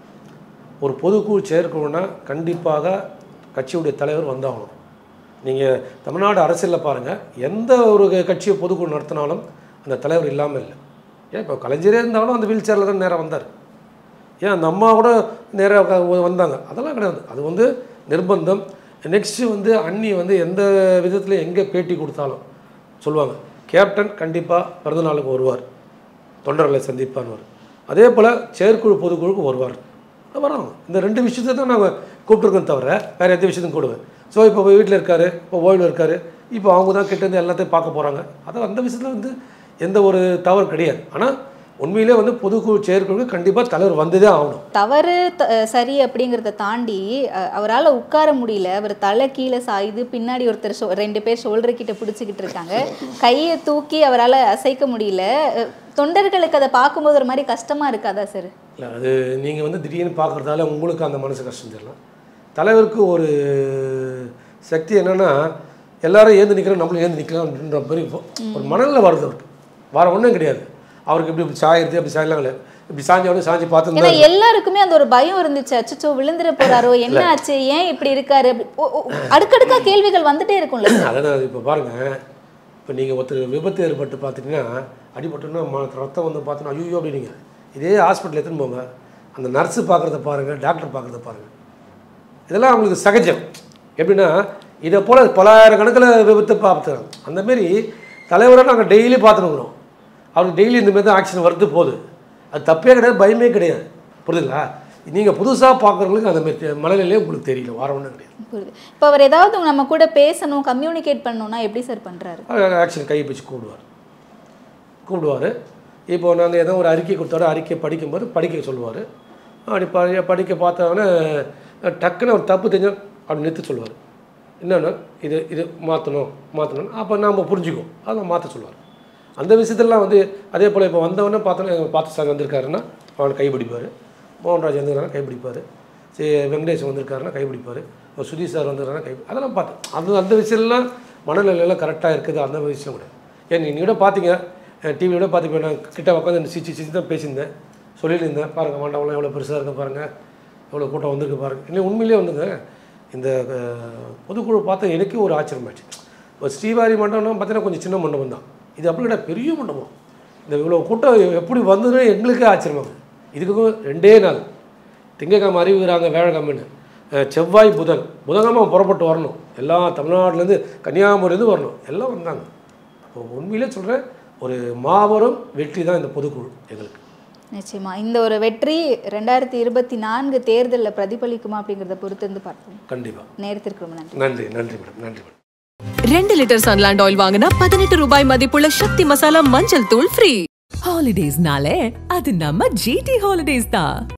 [SPEAKER 1] ஒரு பொதுக்குழு சேர்க்கணும்னா கண்டிப்பாக கட்சியுடைய தலைவர் வந்தாகணும் நீங்கள் தமிழ்நாடு அரசியலில் பாருங்கள் எந்த ஒரு கட்சியை பொதுக்குழு நடத்தினாலும் அந்த தலைவர் இல்லாமல் இல்லை ஏன் இப்போ கலைஞரே இருந்தாலும் அந்த வீல் சேரில் தான் நேராக வந்தார் ஏன் அந்த அம்மா கூட நேராக வந்தாங்க அதெல்லாம் கிடையாது அது வந்து நிர்பந்தம் நெக்ஸ்ட்டு வந்து அண்ணி வந்து எந்த விதத்தில் எங்கே பேட்டி கொடுத்தாலும் சொல்லுவாங்க கேப்டன் கண்டிப்பாக பிறந்தநாளுக்கு வருவார் தொண்டர்களை சந்திப்பார்வார் அதே போல் செயற்குழு பொதுக்குழுக்கு வருவார் அது வராங்க இந்த ரெண்டு விஷயத்தை தான் நாங்கள் கூப்பிட்ருக்கோம் தவிர வேறு எந்த விஷயத்தையும் கூடுவேன் ஸோ இப்போ வீட்டில் இருக்காரு இப்போ ஓய்வில் இருக்காரு இப்போ அவங்க தான் கிட்ட இருந்து எல்லாத்தையும் பார்க்க போகிறாங்க அது அந்த விஷயத்தில் வந்து எந்த ஒரு தவறு கிடையாது ஆனால் உண்மையிலே வந்து பொதுக்குழு செயற்குழுக்கு கண்டிப்பாக தலைவர் வந்ததே ஆகணும்
[SPEAKER 4] தவறு த- சரி அப்படிங்கிறத தாண்டி அவரால் உட்கார முடியல அவர் தலை கீழே சாயுது பின்னாடி ஒருத்தர் ஷோ ரெண்டு பேர் ஷோல்டர் கிட்ட பிடிச்சிக்கிட்டு இருக்காங்க கையை தூக்கி அவரால் அசைக்க முடியல அஹ், தொண்டர்களுக்கு அதை பார்க்கும்போது ஒரு மாதிரி கஷ்டமா இருக்காதா சார்
[SPEAKER 1] இல்லை அது நீங்கள் வந்து திடீர்னு பார்க்குறதால உங்களுக்கு அந்த மனசு கஷ்டம் தெரியலாம் தலைவருக்கு ஒரு சக்தி என்னென்னா எல்லாரும் ஏந்து நிற்கிறோம் நம்மளும் ஏந்து நிற்கலாம்ன்ற மாதிரி இப்போ ஒரு மணலில் வருது அவருக்கு வர ஒன்றும் கிடையாது அவருக்கு இப்படி இப்படி சாயிறது அப்படி சாயலாம் இல்லை இப்படி சாஞ்சவொடனே சாஞ்சி
[SPEAKER 4] ஏன்னா
[SPEAKER 1] பார்த்து
[SPEAKER 4] எல்லாருக்குமே அந்த ஒரு பயம் இருந்துச்சு அச்சச்சோ விழுந்துற போறாரோ என்ன ஆச்சு ஏன் இப்படி இருக்காரு அப்படி ஓ- ஓ- அடுக்கடுக்கா கேள்விகள் வந்துட்டே இருக்கும்ல
[SPEAKER 1] அதான் இப்போ பாருங்கள் இப்போ நீங்கள் ஒருத்தர் விபத்து ஏற்பட்டு பார்த்துட்டீங்கன்னா அடிபட்டுன்னா ம ரத்தம் வந்து பார்த்தோன்னா ஐயோ அப்படின்னீங்க இதே ஹாஸ்பிட்டல் எடுத்துன்னு போங்க அந்த நர்ஸு பார்க்குறத பாருங்கள் டாக்டர் பார்க்குறத பாருங்கள் இதெல்லாம் அவங்களுக்கு சகஜம் எப்படின்னா இதை போல் பலாயிரக்கணக்கில் விபத்து பார்த்துறோம் அந்தமாரி தலைவரை நாங்கள் டெய்லி பார்த்துருக்குறோம் அவருக்கு டெய்லி இந்த மாதிரி தான் ஆக்ஷன் வருது போகுது அது தப்பே கிடையாது பயமே கிடையாது புரியுதுங்களா நீங்கள் புதுசாக பார்க்குறவங்களுக்கு அந்த மாதிரி மனநிலையே உங்களுக்கு தெரியல வர ஒன்றும் கிடையாது
[SPEAKER 4] புரியுது இப்போ அவர் ஏதாவது நம்ம கூட பேசணும் கம்யூனிகேட் பண்ணணும்னா எப்படி சார் பண்றாரு
[SPEAKER 1] ஆக்ஷன் கை பிடிச்சி கூப்பிடுவார் கூப்பிடுவார் இப்போ நாங்கள் ஏதோ ஒரு அறிக்கை கொடுத்தாரு அறிக்கை படிக்கும்போது படிக்க சொல்லுவார் அப்படி ப படிக்க பார்த்தவொடனே டக்குன்னு ஒரு தப்பு தெரிஞ்சால் அப்படி நிறுத்த சொல்லுவார் என்னென்னா இது இது மாற்றணும் மாற்றணும் அப்போ நாம் புரிஞ்சுக்குவோம் அதை மாற்ற சொல்லுவார் அந்த விஷயத்துலலாம் வந்து அதே போல் இப்போ வந்தவொடனே பார்த்தோன்னா பார்த்து சார் வந்திருக்காருன்னா அவனை கைப்பிடிப்பார் மோகன்ராஜ் வந்திருக்காருன்னா கைப்பிடிப்பார் சரி வெங்கடேஷ் வந்திருக்காருன்னா கைப்பிடிப்பார் இப்போ சுதீஷ் சார் வந்திருக்காருன்னா கை அதெல்லாம் பார்த்தேன் அது அந்த விஷயம்லாம் மனநிலையெல்லாம் கரெக்டாக இருக்குது அந்த விஷயம் கூட ஏன் நீங்கள் கூட பார்த்தீங்க டிவி கூட பார்த்துப்பேன் நான் கிட்ட உட்காந்து சிச்சி சிச்சி தான் பேசியிருந்தேன் சொல்லியிருந்தேன் பாருங்கள் மண்டபம்லாம் எவ்வளோ பெருசாக இருக்கு பாருங்கள் எவ்வளோ கூட்டம் வந்திருக்கு பாருங்கள் இல்லை உண்மையிலே வந்துங்க இந்த அஹ், பொதுக்குழு பார்த்த எனக்கே ஒரு ஆச்சரியமாச்சு இப்போ ஸ்ரீவாரி மண்டபம்னா பார்த்தீங்கன்னா கொஞ்சம் சின்ன மண்டபம் தான் இது அப்படி கிடையாது பெரிய மண்டபம் இந்த இவ்வளோ கூட்டம் எப்படி வந்ததுன்னு எங்களுக்கே ஆச்சரியமாகுது இதுக்கும் ரெண்டே நாள் திங்கக்கிழமை அறிவிக்கிறாங்க வேழக்கிழமைன்னு அஹ், செவ்வாய் புதன் புதன்கிழமை புறப்பட்டு வரணும் எல்லாம் தமிழ்நாட்டிலேருந்து கன்னியாகுமரியிலேருந்து வரணும் எல்லாம் வந்தாங்க அப்போ உண்மையிலே சொல்கிறேன் ஒரு மாபெரும் வெற்றி தான் இந்த பொதுக்குழு எங்களுக்கு
[SPEAKER 4] நிச்சயமா இந்த ஒரு வெற்றி ரெண்டாயிரத்தி இருபத்தி நான்கு தேர்தலில் பிரதிபலிக்குமா அப்படிங்கிறத பொறுத்து இருந்து பார்ப்போம்
[SPEAKER 1] கண்டிப்பாக
[SPEAKER 4] நேரத்திற்கு ரொம்ப நன்றி
[SPEAKER 1] நன்றி நன்றி மேடம் நன்றி மேடம்
[SPEAKER 2] ரெண்டு லிட்டர் சன்லாண்ட் ஆயில் வாங்கினா பதினெட்டு ரூபாய் மதிப்புள்ள சக்தி மசாலா மஞ்சள் தூள் ஃப்ரீ
[SPEAKER 3] ஹாலிடேஸ்னாலே அது நம்ம ஜிடி ஹாலிடேஸ் தான்